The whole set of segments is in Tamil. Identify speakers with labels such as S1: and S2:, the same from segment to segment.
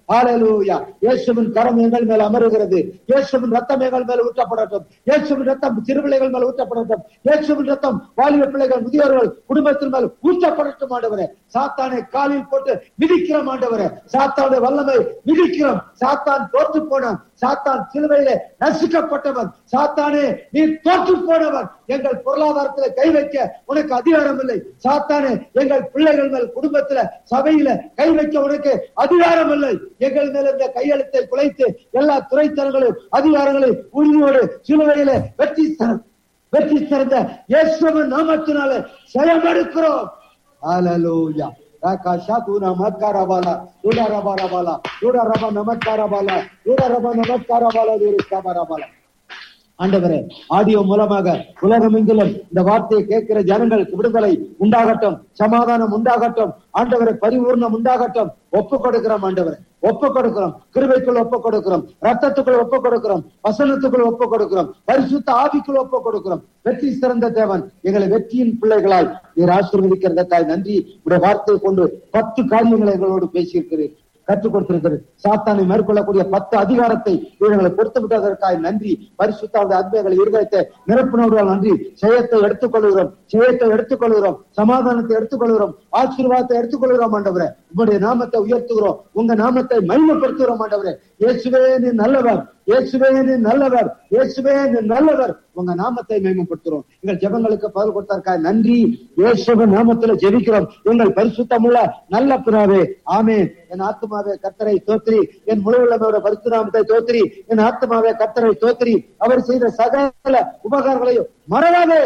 S1: ஹalleluya இயேசுவின் கரம் எங்கள் மேல் அமருகிறது இயேசுவின் ரத்தம் எங்கள் மேல் ஊற்றப்படட்டும் இயேசுவின் ரத்தம் சிறுபிள்ளைகள் மேல் ஊற்றப்படட்டும் இயேசுவின் ரத்தம் வாலிப பிள்ளைகள் முதியோர்கள் குடும்பத்தின் மேல் ஊற்றப்படட்டும் ஆண்டவரே சாத்தானை காலில் போட்டு மிதிக்கிறோம் ஆண்டவரே சாத்தானுடைய வல்லமை மிதிக்கிறோம் சாத்தான் தோற்று போனான் சாத்தான் சிலுவையிலே நசுக்கப்பட்டவன் சாத்தானே நீ தோற்று போனவன் எங்கள் பொருளாதாரத்துல கை வைக்க உனக்கு அதிகாரம் இல்லை சாத்தானே எங்கள் பிள்ளைகள் மேல் குடும்பத்துல சபையில கை வைக்க உனக்கு அதிகாரம் இல்லை எங்கள் மேல் இந்த கையெழுத்தை குலைத்து எல்லா துறைத்தனங்களையும் அதிகாரங்களையும் உறுதியோடு சிலுவையில வெற்றி தர- வெற்றி சிறந்த இயேசுவின் நாமத்தினாலே செயமெடுக்கிறோம் ஹalleluya ராகாஷா தூனா மக்காரபாலா தூடா ரபாரபாலா தூடா ரபா நமக்காரபாலா தூடா ரபா நமக்காரபாலா தூரி கபரபாலா ஆண்டவரே ஆடியோ மூலமாக உலகமெங்கிலும் இந்த வார்த்தையை கேட்கிற ஜனங்களுக்கு விடுதலை உண்டாகட்டும் சமாதானம் உண்டாகட்டும் ஆண்டவரை பரிபூர்ணம் உண்டாகட்டும் ஒப்பு கொடுக்கிறோம் ஆண்டவரை ஒப்பு கொடுக்கிறோம் கிருபைக்குள் ஒப்பு கொடுக்கிறோம் ரத்தத்துக்குள் ஒப்பு கொடுக்கிறோம் வசனத்துக்குள் ஒப்பு கொடுக்கிறோம் பரிசுத்த ஆவிக்குள் ஒப்பு கொடுக்கிறோம் வெற்றி சிறந்த தேவன் எங்களை வெற்றியின் பிள்ளைகளாய் நீர் ஆசீர்வதிக்கிறதற்காய் நன்றி உடைய வார்த்தையை கொண்டு பத்து காரியங்களை எங்களோடு பேசியிருக்கிறேன் கற்றுக் கொடுத்திருக்கிறது சாத்தானை மேற்கொள்ளக்கூடிய பத்து அதிகாரத்தை இவர்களை கொடுத்து விட்டதற்காக நன்றி பரிசுத்தாவுடைய அன்பைகளை இருதயத்தை நிரப்பினவர்கள் நன்றி ஜெயத்தை எடுத்துக்கொள்கிறோம் ஜெயத்தை எடுத்துக்கொள்கிறோம் சமாதானத்தை எடுத்துக்கொள்கிறோம் ஆசீர்வாதத்தை எடுத்துக்கொள்கிறோம் ஆண்டவரே உங்களுடைய நாமத்தை உயர்த்துகிறோம் உங்க நாமத்தை மகிமைப்படுத்துகிறோம் ஆண்டவரே இயேசுவே நீ நல்லவர் இயேசுவே நீ நல்லவர் இயேசுவே நீ நல்லவர் உங்க நாமத்தை மேம்படுத்துறோம் எங்கள் ஜெபங்களுக்கு பதில் கொடுத்ததற்காக நன்றி இயேசுவின் நாமத்துல ஜெபிக்கிறோம் எங்கள் பரிசுத்தமுள்ள நல்ல பிறாவே ஆமென் என் ஆத்மாவே கத்தரை தோத்திரி என் முழு உள்ளமையோட பரிசுநாமத்தை தோத்திரி என் ஆத்மாவே கத்தரை தோத்திரி அவர் செய்த சகல உபகாரங்களையும் மறவாதே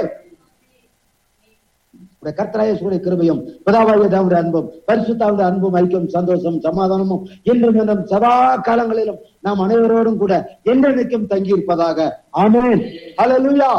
S1: உடைய கர்த்தராயசுடைய கிருபையும் பிதாவாகிய தேவனுடைய அன்பும் பரிசுத்தாவுடைய அன்பும் ஐக்கியம் சந்தோஷம் சமாதானமும் என்றும் என்றும் சதா காலங்களிலும் நாம் அனைவரோடும் கூட என்றென்னைக்கும் தங்கியிருப்பதாக ஆமென் ஹalleluya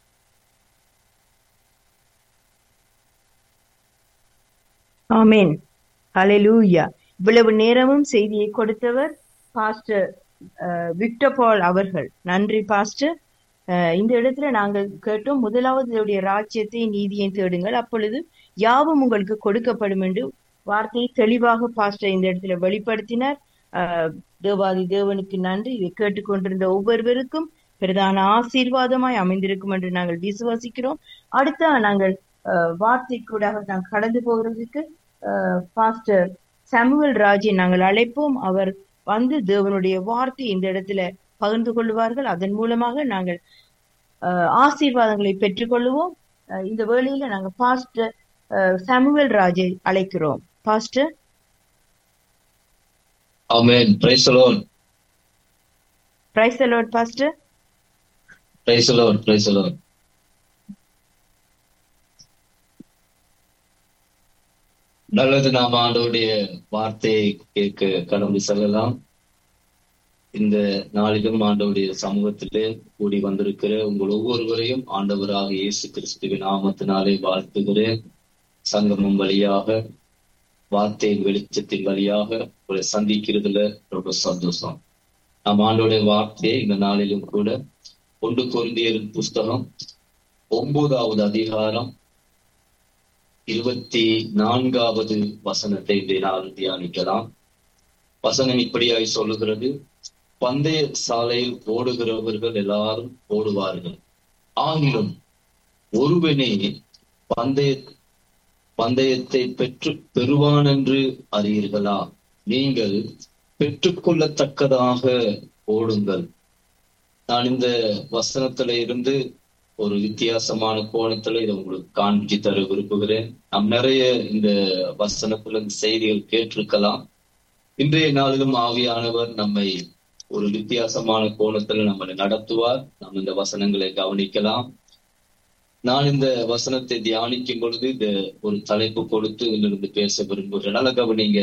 S2: ஆமென் ஹalleluya இவ்வளவு நேரமும் செய்தியை கொடுத்தவர் பாஸ்டர் அஹ், விக்டர் பால் அவர்கள் நன்றி பாஸ்டர் அஹ், இந்த இடத்துல நாங்கள் கேட்டோம் முதலாவது இதோடைய ராஜ்யத்தை நீதியை தேடுங்கள் அப்பொழுது யாவும் உங்களுக்கு கொடுக்கப்படும் என்று வார்த்தையை தெளிவாக பாஸ்டர் இந்த இடத்துல வெளிப்படுத்தினார் அஹ், தேவாதி தேவனுக்கு நன்றி இதை கேட்டுக்கொண்டிருந்த ஒவ்வொருவருக்கும் பிரதான ஆசீர்வாதமாய் அமைந்திருக்கும் என்று நாங்கள் விசுவாசிக்கிறோம் அடுத்த நாங்கள் அஹ், வார்த்தைக்கூடாக நாங்கள் கடந்து போகிறதுக்கு அஹ், பாஸ்டர் சாமுவேல் ராஜை நாங்கள் அழைப்போம் அவர் வந்து தேவனுடைய வார்த்தை இந்த இடத்துல பகிர்ந்து கொள்வார்கள் அதன் மூலமாக நாங்கள் அஹ், ஆசீர்வாதங்களை பெற்றுக்கொள்வோம் அஹ், இந்த வேளையில நாங்கள் பாஸ்டர் அஹ், சாமுவேல் ராஜை அழைக்கிறோம் pastor
S3: Amen. Praise the Lord.
S2: Praise the Lord pastor
S3: Praise the Lord. Praise the Lord. நல்லது நாம் ஆண்டவருடைய வார்த்தையை கேட்க கடந்து செல்லலாம் இந்த நாளிலும் ஆண்டவருடைய சமூகத்திலே கூடி வந்திருக்கிற உங்கள் ஒவ்வொருவரையும் ஆண்டவராக இயேசு கிறிஸ்துவின் நாமத்தினாலே வாழ்த்துகிறேன் சங்கமம் வழியாக வார்த்தையின் வெளிச்சத்தின் வழியாக உங்களை சந்திக்கிறதுல ரொம்ப சந்தோஷம் நாம் ஆண்டோடைய வார்த்தையை இந்த நாளிலும் கூட ஒன்று கொரிந்தியரின் புஸ்தகம் ஒன்பதாவது அதிகாரம் இருபத்தி நான்காவது வசனத்தை இன்றைய நாள் தியானிக்கலாம் வசனம் இப்படியாய் சொல்லுகிறது பந்தய சாலையில் ஓடுகிறவர்கள் எல்லாரும் ஓடுவார்கள் ஆகிலும் ஒருவனே பந்தய பந்தயத்தை பெற்று பெறுவான் என்று அறியீர்களா நீங்கள் பெற்றுக்கொள்ளத்தக்கதாக ஓடுங்கள் நான் இந்த வசனத்துல இருந்து ஒரு வித்தியாசமான கோணத்துல இதை உங்களுக்கு காண்பிச்சு தர விரும்புகிறேன் நாம் நிறைய இந்த வசனத்துல இந்த செய்திகள் கேட்டிருக்கலாம் இன்றைய நாளிலும் ஆவியானவர் நம்மை ஒரு வித்தியாசமான கோணத்துல நம்மளை நடத்துவார் நாம் இந்த வசனங்களை கவனிக்கலாம் நான் இந்த வசனத்தை தியானிக்கும் பொழுது இந்த ஒரு தலைப்பு கொடுத்து இதிலிருந்து பேச விரும்புகிறேன் நல்ல கவனிங்க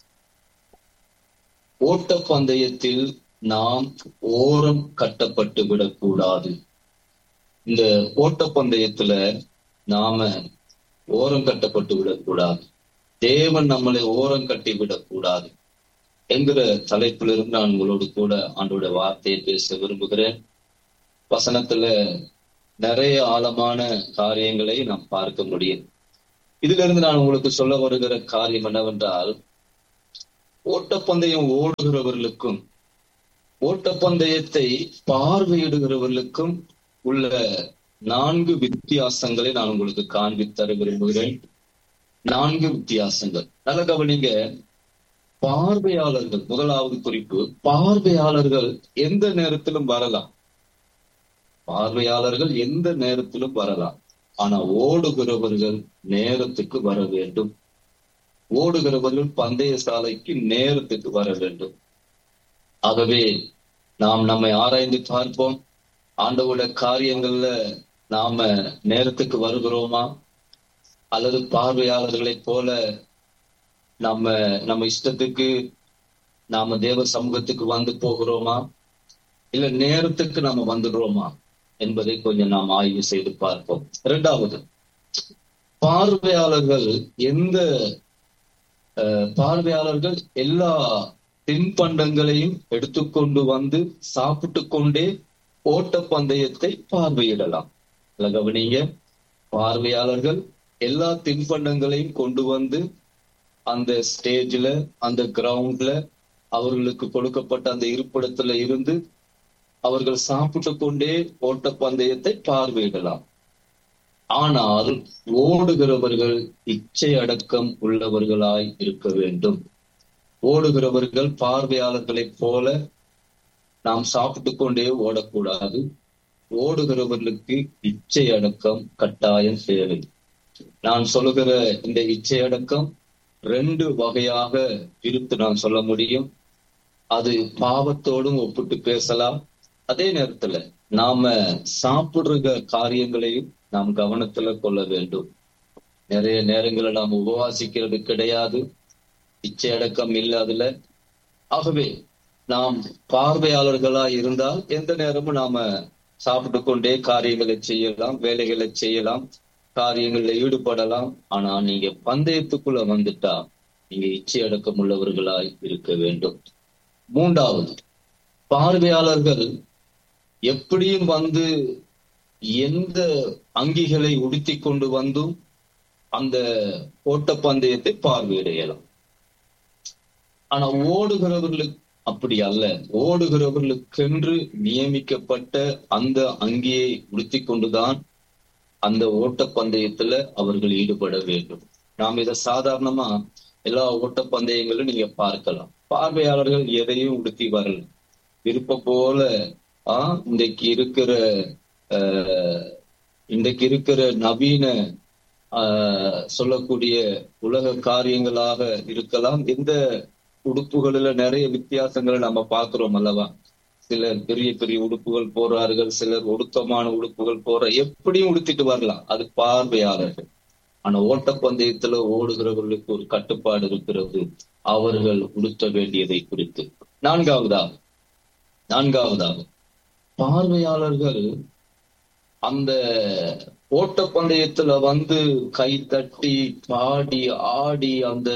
S3: ஓட்டப்பந்தயத்தில் நாம் ஓரம் கட்டப்பட்டு விடக்கூடாது இந்த ஓட்டப்பந்தயத்துல நாம ஓரம் கட்டப்பட்டு விடக்கூடாது தேவன் நம்மளை ஓரம் கட்டி விடக்கூடாது என்கிற தலைப்பிலிருந்து நான் உங்களோடு கூட ஆண்டோட வார்த்தையை பேச விரும்புகிறேன் வசனத்துல நிறைய ஆழமான காரியங்களை நாம் பார்க்க முடியும் இதுல இருந்து நான் உங்களுக்கு சொல்ல வருகிற காரியம் என்னவென்றால் ஓட்டப்பந்தயம் ஓடுகிறவர்களுக்கும் ஓட்டப்பந்தயத்தை பார்வையிடுகிறவர்களுக்கும் உள்ள நான்கு வித்தியாசங்களை நான் உங்களுக்கு காண்பித்து தர விரும்புகிறேன் நான்கு வித்தியாசங்கள் நல்ல கவனிங்க பார்வையாளர்கள் முதலாவது குறிப்பு பார்வையாளர்கள் எந்த நேரத்திலும் வரலாம் பார்வையாளர்கள் எந்த நேரத்திலும் வரலாம் ஆனா ஓடுகிறவர்கள் நேரத்துக்கு வர வேண்டும் ஓடுகிறவர்கள் பந்தய சாலைக்கு நேரத்துக்கு வர வேண்டும் ஆகவே நாம் நம்மை ஆராய்ந்து பார்ப்போம் ஆண்டவோட காரியங்கள்ல நாம நேரத்துக்கு வருகிறோமா அல்லது பார்வையாளர்களைப் போல நம்ம நம்ம இஷ்டத்துக்கு நாம தேவ சமூகத்துக்கு வந்து போகிறோமா இல்ல நேரத்துக்கு நாம வந்துடுறோமா என்பதை கொஞ்சம் நாம் ஆய்வு செய்து பார்ப்போம் இரண்டாவது பார்வையாளர்கள் எந்த பார்வையாளர்கள் எல்லா தின்பண்டங்களையும் எடுத்துக்கொண்டு வந்து சாப்பிட்டு கொண்டே ஓட்டப்பந்தயத்தை பார்வையிடலாம் இல்ல கவனிங்க பார்வையாளர்கள் எல்லா தின்பண்டங்களையும் கொண்டு வந்து அந்த ஸ்டேஜ்ல அந்த கிரவுண்ட்ல அவர்களுக்கு கொடுக்கப்பட்ட அந்த இருப்பிடத்துல இருந்து அவர்கள் சாப்பிட்டு கொண்டே ஓட்டப்பந்தயத்தை பார்வையிடலாம் ஆனால் ஓடுகிறவர்கள் இச்சை அடக்கம் உள்ளவர்களாய் இருக்க வேண்டும் ஓடுகிறவர்கள் பார்வையாளர்களைப் போல நாம் சாப்பிட்டு கொண்டே ஓடக்கூடாது ஓடுகிறவர்களுக்கு இச்சை அடக்கம் கட்டாயம் தேவை நான் சொல்லுகிற இந்த இச்சை அடக்கம் ரெண்டு வகையாக பிரித்து நான் சொல்ல முடியும் அது பாவத்தோடும் ஒப்பிட்டு பேசலாம் அதே நேரத்துல நாம சாப்பிடுற காரியங்களையும் நாம் கவனத்துல கொள்ள வேண்டும் நிறைய நேரங்களை நாம் உபவாசிக்கிறது கிடையாது இச்சை அடக்கம் இல்லை அதுல ஆகவே நாம் பார்வையாளர்களா இருந்தால் எந்த நேரமும் நாம சாப்பிட்டு கொண்டே காரியங்களை செய்யலாம் வேலைகளை செய்யலாம் காரியங்கள்ல ஈடுபடலாம் ஆனா நீங்க பந்தயத்துக்குள்ள வந்துட்டா நீங்க இச்சை அடக்கம் உள்ளவர்களாய் இருக்க வேண்டும் மூன்றாவது பார்வையாளர்கள் எப்படியும் வந்து எந்த அங்கிகளை உடுத்தி கொண்டு வந்தும் அந்த ஓட்டப்பந்தயத்தை பார்வையிடையலாம் ஆனா ஓடுகிறவர்களுக்கு அப்படி அல்ல ஓடுகிறவர்களுக்கென்று நியமிக்கப்பட்ட அந்த அங்கியை உடுத்தி கொண்டுதான் அந்த ஓட்டப்பந்தயத்துல அவர்கள் ஈடுபட வேண்டும் நாம் இதை சாதாரணமா எல்லா ஓட்டப்பந்தயங்களும் நீங்க பார்க்கலாம் பார்வையாளர்கள் எதையும் உடுத்தி வரல விருப்ப போல ஆஹ் இன்றைக்கு இருக்கிற ஆஹ் இன்றைக்கு இருக்கிற நவீன ஆஹ் சொல்லக்கூடிய உலக காரியங்களாக இருக்கலாம் எந்த உடுப்புகளில நிறைய வித்தியாசங்களை நம்ம பார்க்கிறோம் அல்லவா சிலர் பெரிய பெரிய உடுப்புகள் போறார்கள் சிலர் ஒடுக்கமான உடுப்புகள் போற எப்படியும் உடுத்திட்டு வரலாம் அது பார்வையாளர்கள் ஆனா ஓட்டப்பந்தயத்துல ஓடுகிறவர்களுக்கு ஒரு கட்டுப்பாடு இருக்கிறது அவர்கள் உடுத்த வேண்டியதை குறித்து நான்காவதாக நான்காவதாக பார்வையாளர்கள் அந்த ஓட்டப்பந்தயத்துல வந்து கை தட்டி பாடி ஆடி அந்த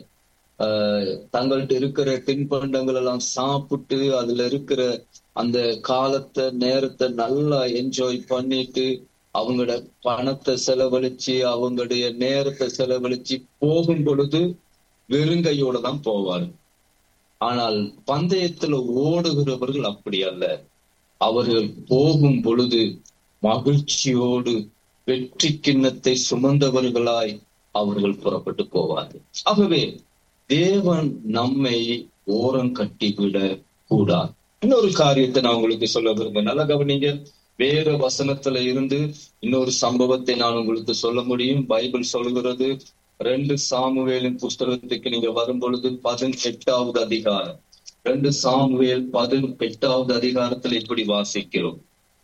S3: தங்கள்கிட்ட இருக்கிற தின்பண்டங்கள் எல்லாம் சாப்பிட்டு அதுல இருக்கிற அந்த காலத்தை நேரத்தை நல்லா என்ஜாய் பண்ணிட்டு அவங்களோட பணத்தை செலவழிச்சு அவங்களுடைய நேரத்தை செலவழிச்சு போகும் பொழுது வெறுங்கையோட தான் போவாரு ஆனால் பந்தயத்துல ஓடுகிறவர்கள் அப்படி அல்ல அவர்கள் போகும் பொழுது மகிழ்ச்சியோடு வெற்றி கிண்ணத்தை சுமந்தவர்களாய் அவர்கள் புறப்பட்டு போவார்கள் ஆகவே தேவன் நம்மை ஓரம் கட்டிவிட கூடாது இன்னொரு காரியத்தை நான் உங்களுக்கு சொல்ல விரும்புகிறேன் நல்லா கவனிங்க வேற வசனத்துல இருந்து இன்னொரு சம்பவத்தை நான் உங்களுக்கு சொல்ல முடியும் பைபிள் சொல்கிறது ரெண்டு சாமுவேலின் புஸ்தகத்துக்கு நீங்க வரும் பொழுது பதினெட்டாவது அதிகாரம் ரெண்டு சாமுவேல் பதினெட்டாவது அதிகாரத்துல இப்படி வாசிக்கிறோம்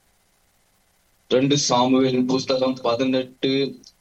S3: ரெண்டு சாமுவேலின் புஸ்தகம் பதினெட்டு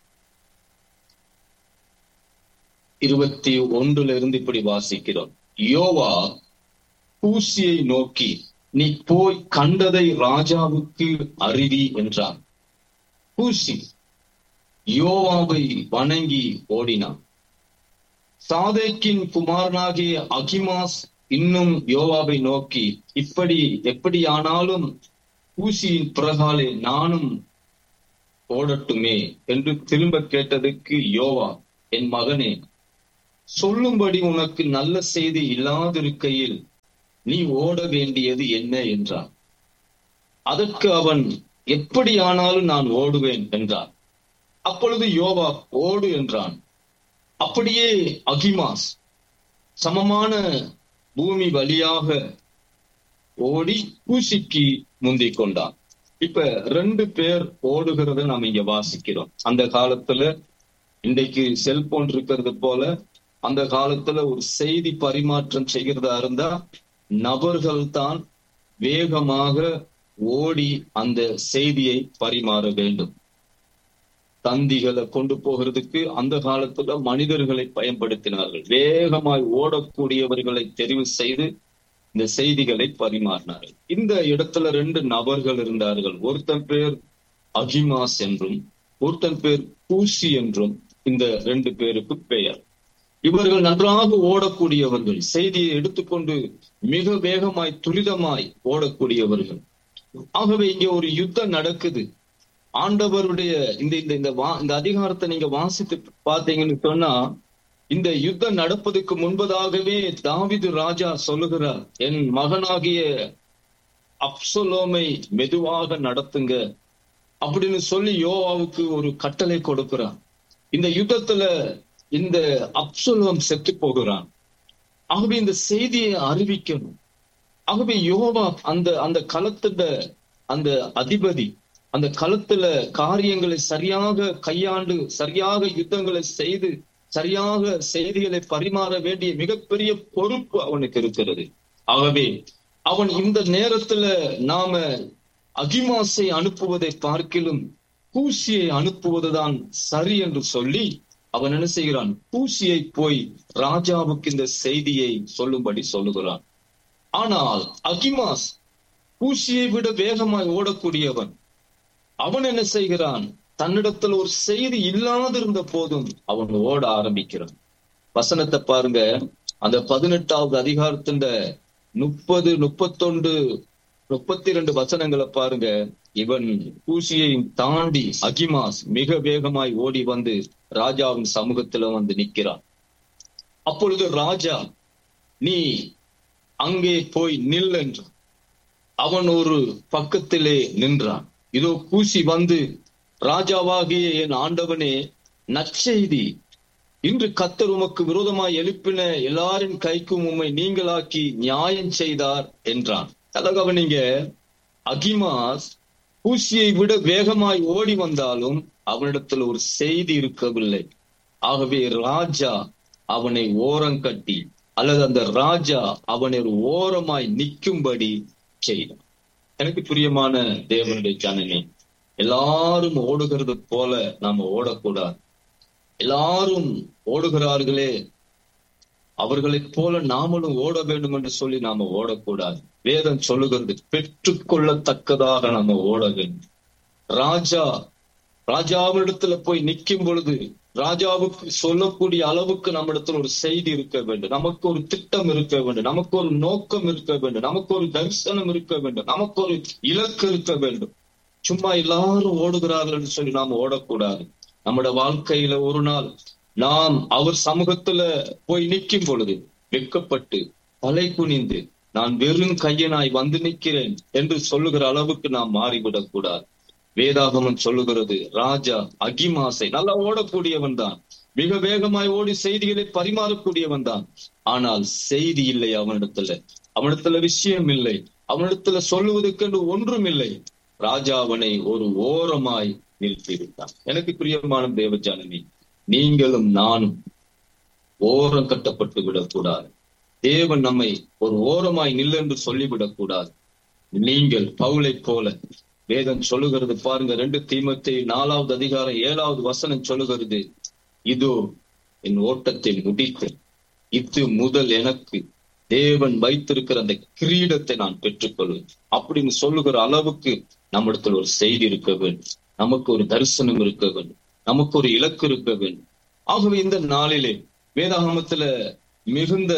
S3: இருபத்தி ஒன்றுல இருந்து இப்படி வாசிக்கிறோம் யோவா பூசியை நோக்கி நீ போய் கண்டதை ராஜாவுக்கு அறிவி என்றான் பூசி யோவாவை வணங்கி ஓடினான் சாதேக்கின் குமாரனாகிய அகிமாஸ் இன்னும் யோவாவை நோக்கி இப்படி எப்படி ஆனாலும் பூசியின் பிறகாலே நானும் ஓடட்டுமே என்று திரும்ப கேட்டதுக்கு யோவா என் மகனே சொல்லும்படி உனக்கு நல்ல செய்தி இல்லாதிருக்கையில் நீ ஓட வேண்டியது என்ன என்றான் அதற்கு அவன் எப்படியானாலும் நான் ஓடுவேன் என்றான் அப்பொழுது யோவா ஓடு என்றான் அப்படியே அகிமாஸ் சமமான பூமி வழியாக ஓடி கூசிக்கு முந்திக் கொண்டான் இப்ப ரெண்டு பேர் ஓடுகிறத நாம இங்க வாசிக்கிறோம் அந்த காலத்துல இன்றைக்கு செல்போன் இருக்கிறது போல அந்த காலத்துல ஒரு செய்தி பரிமாற்றம் செய்கிறதா இருந்தா நபர்கள் தான் வேகமாக ஓடி அந்த செய்தியை பரிமாற வேண்டும் தந்திகளை கொண்டு போகிறதுக்கு அந்த காலத்துல மனிதர்களை பயன்படுத்தினார்கள் வேகமாய் ஓடக்கூடியவர்களை தெரிவு செய்து இந்த செய்திகளை பரிமாறினார்கள் இந்த இடத்துல ரெண்டு நபர்கள் இருந்தார்கள் ஒருத்தன் பேர் அகிமாஸ் என்றும் ஒருத்தன் பேர் பூசி என்றும் இந்த ரெண்டு பேருக்கு பெயர் இவர்கள் நன்றாக ஓடக்கூடியவர்கள் செய்தியை எடுத்துக்கொண்டு மிக வேகமாய் துரிதமாய் ஓடக்கூடியவர்கள் ஆகவே இங்க ஒரு யுத்தம் நடக்குது ஆண்டவருடைய இந்த இந்த இந்த வா இந்த அதிகாரத்தை நீங்க வாசித்து பார்த்தீங்கன்னு சொன்னா இந்த யுத்தம் நடப்பதற்கு முன்பதாகவே தாவிது ராஜா சொல்லுகிறார் என் மகனாகிய அப்சலோமை மெதுவாக நடத்துங்க அப்படின்னு சொல்லி யோவாவுக்கு ஒரு கட்டளை கொடுக்கிறார் இந்த யுத்தத்துல இந்த அப்சலோம் செத்து போகிறான் ஆகவே இந்த செய்தியை அறிவிக்கணும் ஆகவே யோவா அந்த அந்த களத்துல அந்த அதிபதி அந்த களத்துல காரியங்களை சரியாக கையாண்டு சரியாக யுத்தங்களை செய்து சரியாக செய்திகளை பரிமாற வேண்டிய மிகப்பெரிய பொறுப்பு அவனுக்கு இருக்கிறது ஆகவே அவன் இந்த நேரத்துல நாம அகிமாசை அனுப்புவதை பார்க்கிலும் பூசியை அனுப்புவதுதான் சரி என்று சொல்லி அவன் என்ன செய்கிறான் பூசியை போய் ராஜாவுக்கு இந்த செய்தியை சொல்லும்படி சொல்லுகிறான் ஆனால் அகிமாஸ் பூசியை விட வேகமாய் ஓடக்கூடியவன் அவன் என்ன செய்கிறான் தன்னிடத்துல ஒரு செய்தி இல்லாதிருந்த போதும் அவன் ஓட ஆரம்பிக்கிறான் வசனத்தை பாருங்க அந்த பதினெட்டாவது அதிகாரத்தின் முப்பது முப்பத்தொன்று முப்பத்தி ரெண்டு வசனங்களை பாருங்க இவன் பூசியை தாண்டி அகிமாஸ் மிக வேகமாய் ஓடி வந்து ராஜாவின் சமூகத்துல வந்து நிக்கிறான் அப்பொழுது ராஜா நீ அங்கே போய் நில் என்றான் அவன் ஒரு பக்கத்திலே நின்றான் இதோ கூசி வந்து ராஜாவாகிய என் ஆண்டவனே நற்செய்தி இன்று கத்தர் உமக்கு விரோதமாய் எழுப்பின எல்லாரின் கைக்கும் உம்மை நீங்களாக்கி நியாயம் செய்தார் என்றான் கவனிங்க அகிமாஸ் பூசியை விட வேகமாய் ஓடி வந்தாலும் அவனிடத்தில் ஒரு செய்தி இருக்கவில்லை ஆகவே ராஜா அவனை ஓரங்கட்டி அல்லது அந்த ராஜா அவனை ஒரு ஓரமாய் நிற்கும்படி செய்தான் எனக்கு பிரியமான தேவனுடைய ஜனனி எல்லாரும் ஓடுகிறது போல நாம ஓடக்கூடாது எல்லாரும் ஓடுகிறார்களே அவர்களைப் போல நாமளும் ஓட வேண்டும் என்று சொல்லி நாம ஓடக்கூடாது வேதம் சொல்லுகிறது பெற்றுக்கொள்ளத்தக்கதாக நாம ஓட வேண்டும் ராஜா ராஜாவிடத்துல போய் நிற்கும் பொழுது ராஜாவுக்கு சொல்லக்கூடிய அளவுக்கு நம்மிடத்துல ஒரு செய்தி இருக்க வேண்டும் நமக்கு ஒரு திட்டம் இருக்க வேண்டும் நமக்கு ஒரு நோக்கம் இருக்க வேண்டும் நமக்கு ஒரு தரிசனம் இருக்க வேண்டும் நமக்கு ஒரு இலக்கு இருக்க வேண்டும் சும்மா எல்லாரும் ஓடுகிறார்கள் என்று சொல்லி நாம் ஓடக்கூடாது நம்முடைய வாழ்க்கையில ஒரு நாள் நாம் அவர் சமூகத்துல போய் நிற்கும் பொழுது வெக்கப்பட்டு தலை குனிந்து நான் வெறும் கையனாய் வந்து நிற்கிறேன் என்று சொல்லுகிற அளவுக்கு நாம் மாறிவிடக் கூடாது வேதாகமம் சொல்லுகிறது ராஜா அகிமாசை நல்லா ஓடக்கூடியவன் தான் மிக வேகமாய் ஓடி செய்திகளை பரிமாறக்கூடியவன் தான் ஆனால் செய்தி இல்லை அவனிடத்துல அவனிடத்துல விஷயம் இல்லை அவனிடத்துல சொல்லுவதற்கென்று ஒன்றும் இல்லை ராஜா அவனை ஒரு ஓரமாய் நிறுத்திவிட்டான் எனக்கு பிரியமான தேவஜானனி நீங்களும் நானும் ஓரம் கட்டப்பட்டு விடக்கூடாது தேவன் நம்மை ஒரு ஓரமாய் நில் என்று சொல்லிவிடக் கூடாது நீங்கள் பவுலை போல வேதம் சொல்லுகிறது பாருங்க ரெண்டு தீமத்தை நாலாவது அதிகாரம் ஏழாவது வசனம் சொல்லுகிறது இதோ என் ஓட்டத்தை முடித்தேன் இது முதல் எனக்கு தேவன் வைத்திருக்கிற அந்த கிரீடத்தை நான் பெற்றுக்கொள்வேன் அப்படின்னு சொல்லுகிற அளவுக்கு நம்மிடத்தில் ஒரு செய்தி இருக்க வேண்டும் நமக்கு ஒரு தரிசனம் இருக்க வேண்டும் நமக்கு ஒரு இலக்கு இருக்க வேண்டும் ஆகவே இந்த நாளிலே வேதாகமத்துல மிகுந்த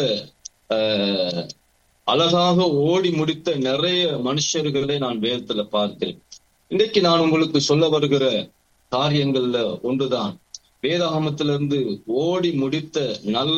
S3: ஆஹ் அழகாக ஓடி முடித்த நிறைய மனுஷர்களை நான் வேதத்துல பார்க்கிறேன் இன்றைக்கு நான் உங்களுக்கு சொல்ல வருகிற காரியங்கள்ல ஒன்றுதான் வேதாகமத்திலிருந்து ஓடி முடித்த நல்ல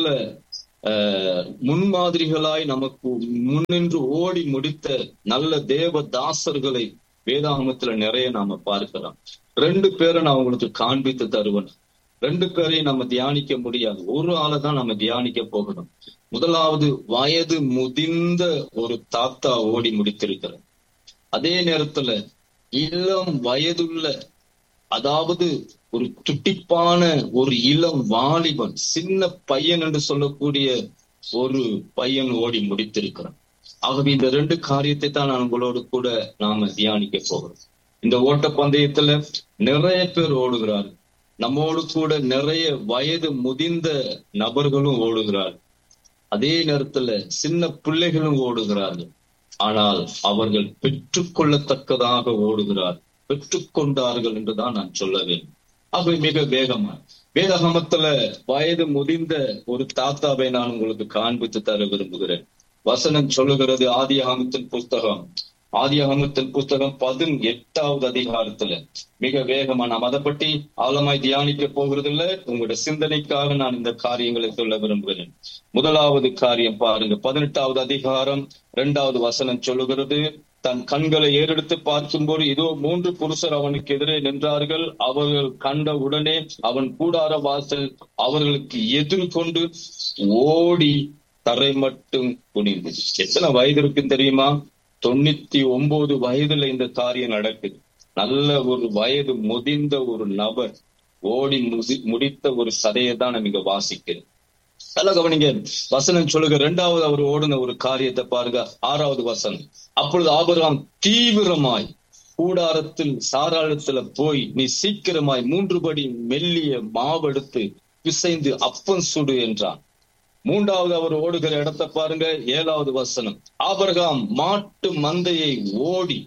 S3: அஹ், முன்மாதிரிகளாய் நமக்கு முன்னின்று ஓடி முடித்த நல்ல தேவ தாசர்களை வேதாகமத்துல நிறைய நாம பார்க்கலாம் ரெண்டு பேரை நான் உங்களுக்கு காண்பித்து தருவேன் ரெண்டு பேரையும் நம்ம தியானிக்க முடியாது ஒரு ஆளை தான் நம்ம தியானிக்க போகணும் முதலாவது வயது முதிர்ந்த ஒரு தாத்தா ஓடி முடித்திருக்கிறார் அதே நேரத்துல இளம் வயதுள்ள அதாவது ஒரு துட்டிப்பான ஒரு இளம் வாலிபன் சின்ன பையன் என்று சொல்லக்கூடிய ஒரு பையன் ஓடி முடித்திருக்கிறான் ஆகவே இந்த ரெண்டு காரியத்தை தான் நான் உங்களோடு கூட நாம தியானிக்க போகிறோம் இந்த ஓட்ட பந்தயத்துல நிறைய பேர் ஓடுகிறார்கள் நம்மோடு கூட நிறைய வயது முதிர்ந்த நபர்களும் ஓடுகிறார்கள் அதே நேரத்துல சின்ன பிள்ளைகளும் ஓடுகிறார்கள் ஆனால் அவர்கள் பெற்றுக்கொள்ளத்தக்கதாக ஓடுகிறார்கள் பெற்றுக்கொண்டார்கள் என்றுதான் நான் சொல்ல வேண்டும் ஆகவே மிக வேகமா வேதகமத்துல வயது முதிர்ந்த ஒரு தாத்தாவை நான் உங்களுக்கு காண்பித்து தர விரும்புகிறேன் வசனம் சொல்லுகிறது ஆதியாகமத்தின் புஸ்தகம் ஆதியாகமத்தின் புஸ்தகம் பதின் எட்டாவது அதிகாரத்துல மிக வேகமா நாம் அதை பற்றி ஆழமாய் தியானிக்க போகிறது இல்ல உங்களுடைய சிந்தனைக்காக நான் இந்த காரியங்களை சொல்ல விரும்புகிறேன் முதலாவது காரியம் பாருங்க பதினெட்டாவது அதிகாரம் இரண்டாவது வசனம் சொல்லுகிறது தன் கண்களை ஏறெடுத்து பார்க்கும்போது இதோ மூன்று புருஷர் அவனுக்கு எதிரே நின்றார்கள் அவர்கள் கண்ட உடனே அவன் கூடார வாசல் அவர்களுக்கு எதிர்கொண்டு ஓடி தரை மட்டும் குனிந்தது எத்தனை வயது இருக்குன்னு தெரியுமா தொண்ணூத்தி ஒன்பது வயதுல இந்த காரியம் நடக்குது நல்ல ஒரு வயது முதிர்ந்த ஒரு நபர் ஓடி முதி முடித்த ஒரு கதையை தான் நம்ம இங்க வாசிக்கிறோம் நல்ல கவனிங்க வசனம் சொல்லுங்க ரெண்டாவது அவர் ஓடின ஒரு காரியத்தை பாருங்க ஆறாவது வசனம் அப்பொழுது ஆபரகாம் தீவிரமாய் கூடாரத்தில் சாராளத்துல போய் நீ சீக்கிரமாய் மூன்று படி மெல்லிய மாவெடுத்து பிசைந்து அப்பம் சுடு என்றான் மூன்றாவது அவர் ஓடுகிற இடத்தை பாருங்க ஏழாவது வசனம் ஆபரகாம் மாட்டு மந்தையை ஓடி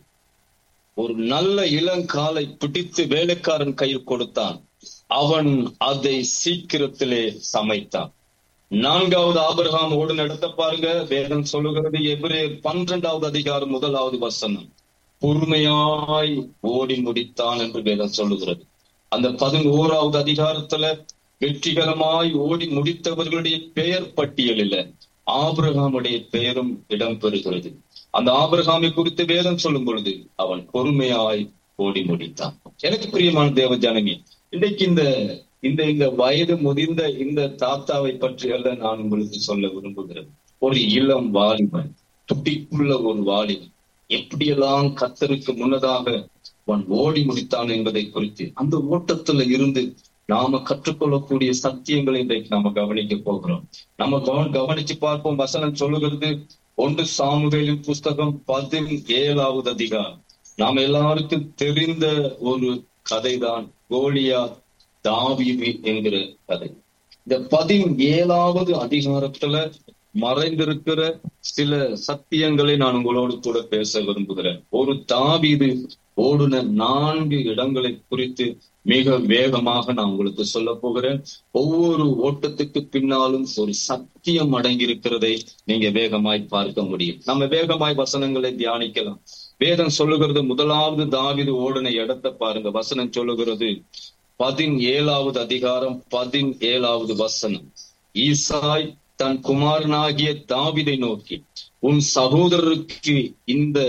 S3: ஒரு நல்ல இளங்காலை பிடித்து வேலைக்காரன் கையில் கொடுத்தான் அவன் அதை சீக்கிரத்திலே சமைத்தான் நான்காவது ஆபரகாம் ஓடின இடத்தை பாருங்க வேதம் சொல்லுகிறது எபிரே பன்னிரெண்டாவது அதிகாரம் முதலாவது வசனம் பொறுமையாய் ஓடி முடித்தான் என்று வேதம் சொல்லுகிறது அந்த பதினோராவது அதிகாரத்துல வெற்றிகரமாய் ஓடி முடித்தவர்களுடைய பெயர் பட்டியலில ஆபிரகாமுடைய பெயரும் இடம் பெறுகிறது அந்த ஆபிரகாமை குறித்து வேதம் சொல்லும் பொழுது அவன் பொறுமையாய் ஓடி முடித்தான் எனக்கு பிரியமான தேவ ஜனமி இன்றைக்கு இந்த இந்த இந்த வயது முதிர்ந்த இந்த தாத்தாவை பற்றி அல்ல நான் உங்களுக்கு சொல்ல விரும்புகிறேன் ஒரு இளம் வாலிபன் துட்டிக்குள்ள ஒரு வாலிபன் எப்படியெல்லாம் கத்தருக்கு முன்னதாக அவன் ஓடி முடித்தான் என்பதை குறித்து அந்த ஓட்டத்துல இருந்து நாம கற்றுக்கொள்ளக்கூடிய சத்தியங்களை இன்றைக்கு நாம கவனிக்க போகிறோம் நம்ம கவ- கவனிச்சு பார்ப்போம் வசனம் சொல்லுகிறது ஒன்று சாமுவேலின் புஸ்தகம் பதினேழாவது அதிகாரம் நாம் எல்லாருக்கும் தெரிந்த ஒரு கதைதான் கோலியா தாவீது என்கிற கதை இந்த பதினேழாவது அதிகாரத்துல மறைந்திருக்கிற சில சத்தியங்களை நான் உங்களோடு கூட பேச விரும்புகிறேன் ஒரு தாவீது ஓடுன நான்கு இடங்களை குறித்து மிக வேகமாக நான் உங்களுக்கு சொல்ல போகிறேன் ஒவ்வொரு ஓட்டத்துக்கு பின்னாலும் ஒரு சத்தியம் அடங்கியிருக்கிறதை நீங்க வேகமாய் பார்க்க முடியும் நம்ம வேகமாய் வசனங்களை தியானிக்கலாம் வேதம் சொல்லுகிறது முதலாவது தாவீது ஓடின இடத்தை பாருங்க வசனம் சொல்லுகிறது பதினேழாவது அதிகாரம் பதினேழாவது வசனம் ஈசாய் தன் குமாரனாகிய தாவிதை நோக்கி உன் சகோதரருக்கு இந்த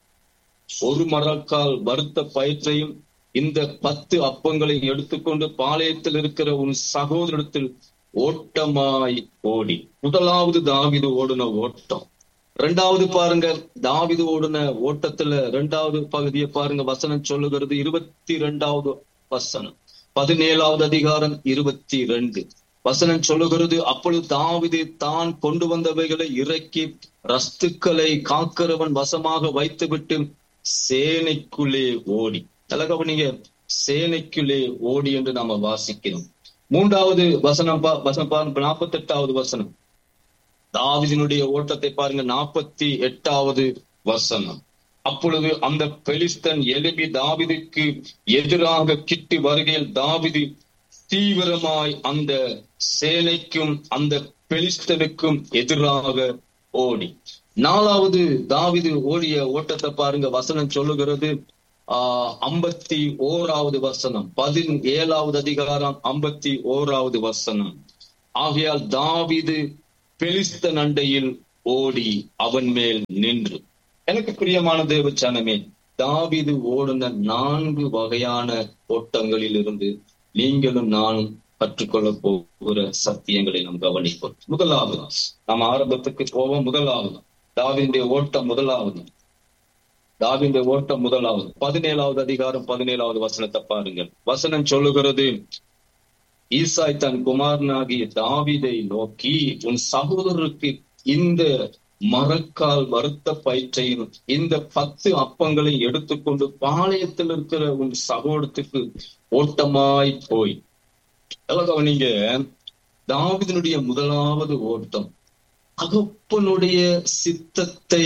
S3: ஒரு மரக்கால் வறுத்த பயிற்றையும் இந்த பத்து அப்பங்களை எடுத்துக்கொண்டு பாளையத்தில் இருக்கிற உன் சகோதரத்தில் ஓட்டமாய் ஓடி முதலாவது தாவிது ஓடின ஓட்டம் ரெண்டாவது பாருங்க தாவிது ஓடின ஓட்டத்துல ரெண்டாவது பகுதியை பாருங்க வசனம் சொல்லுகிறது இருபத்தி ரெண்டாவது வசனம் பதினேழாவது அதிகாரம் இருபத்தி ரெண்டு வசனம் சொல்லுகிறது அப்பொழுது தாவிது தான் கொண்டு வந்தவைகளை இறக்கி ரஸ்துக்களை காக்கிறவன் வசமாக வைத்துவிட்டு சேனைக்குள்ளே ஓடி தலகவனிங்க சேனைக்குள்ளே ஓடி என்று நாம வாசிக்கிறோம் மூன்றாவது வசனம் பா வசனம் பாருங்க நாற்பத்தி எட்டாவது வசனம் தாவிதினுடைய ஓட்டத்தை பாருங்க நாற்பத்தி எட்டாவது வசனம் அப்பொழுது அந்த பெலிஸ்தன் எழுப்பி தாவிதுக்கு எதிராக கிட்டி வருகையில் தாவிது தீவிரமாய் அந்த சேனைக்கும் அந்த பெலிஸ்தனுக்கும் எதிராக ஓடி நாலாவது தாவிது ஓடிய ஓட்டத்தை பாருங்க வசனம் சொல்லுகிறது ஆஹ் ஐம்பத்தி ஓராவது வசனம் பதினேழாவது அதிகாரம் ஐம்பத்தி ஓராவது வசனம் ஆகையால் தாவிது பெலிஸ்த நண்டையில் ஓடி அவன் மேல் நின்று எனக்கு பிரியமான தேவச்சனமே தாவிது ஓடின நான்கு வகையான ஓட்டங்களில் இருந்து நீங்களும் நானும் கற்றுக்கொள்ள போகிற சத்தியங்களை நாம் கவனிப்போம் முதலாவது நாம் ஆரம்பத்துக்கு போவோம் முதலாவது தாவினுடைய ஓட்டம் முதலாவது தாவினுடைய ஓட்டம் முதலாவது பதினேழாவது அதிகாரம் பதினேழாவது வசனத்தை பாருங்கள் வசனம் சொல்லுகிறது ஈசாய் தன் குமாரனாகிய தாவிதை நோக்கி உன் சகோதரருக்கு இந்த மரக்கால் வருத்த பயிற்றையும் இந்த பத்து அப்பங்களை எடுத்துக்கொண்டு பாளையத்தில் இருக்கிற உன் சகோதரத்துக்கு ஓட்டமாய் போய் கவனிங்க தாவிதனுடைய முதலாவது ஓட்டம் தகப்பனுடைய சித்தத்தை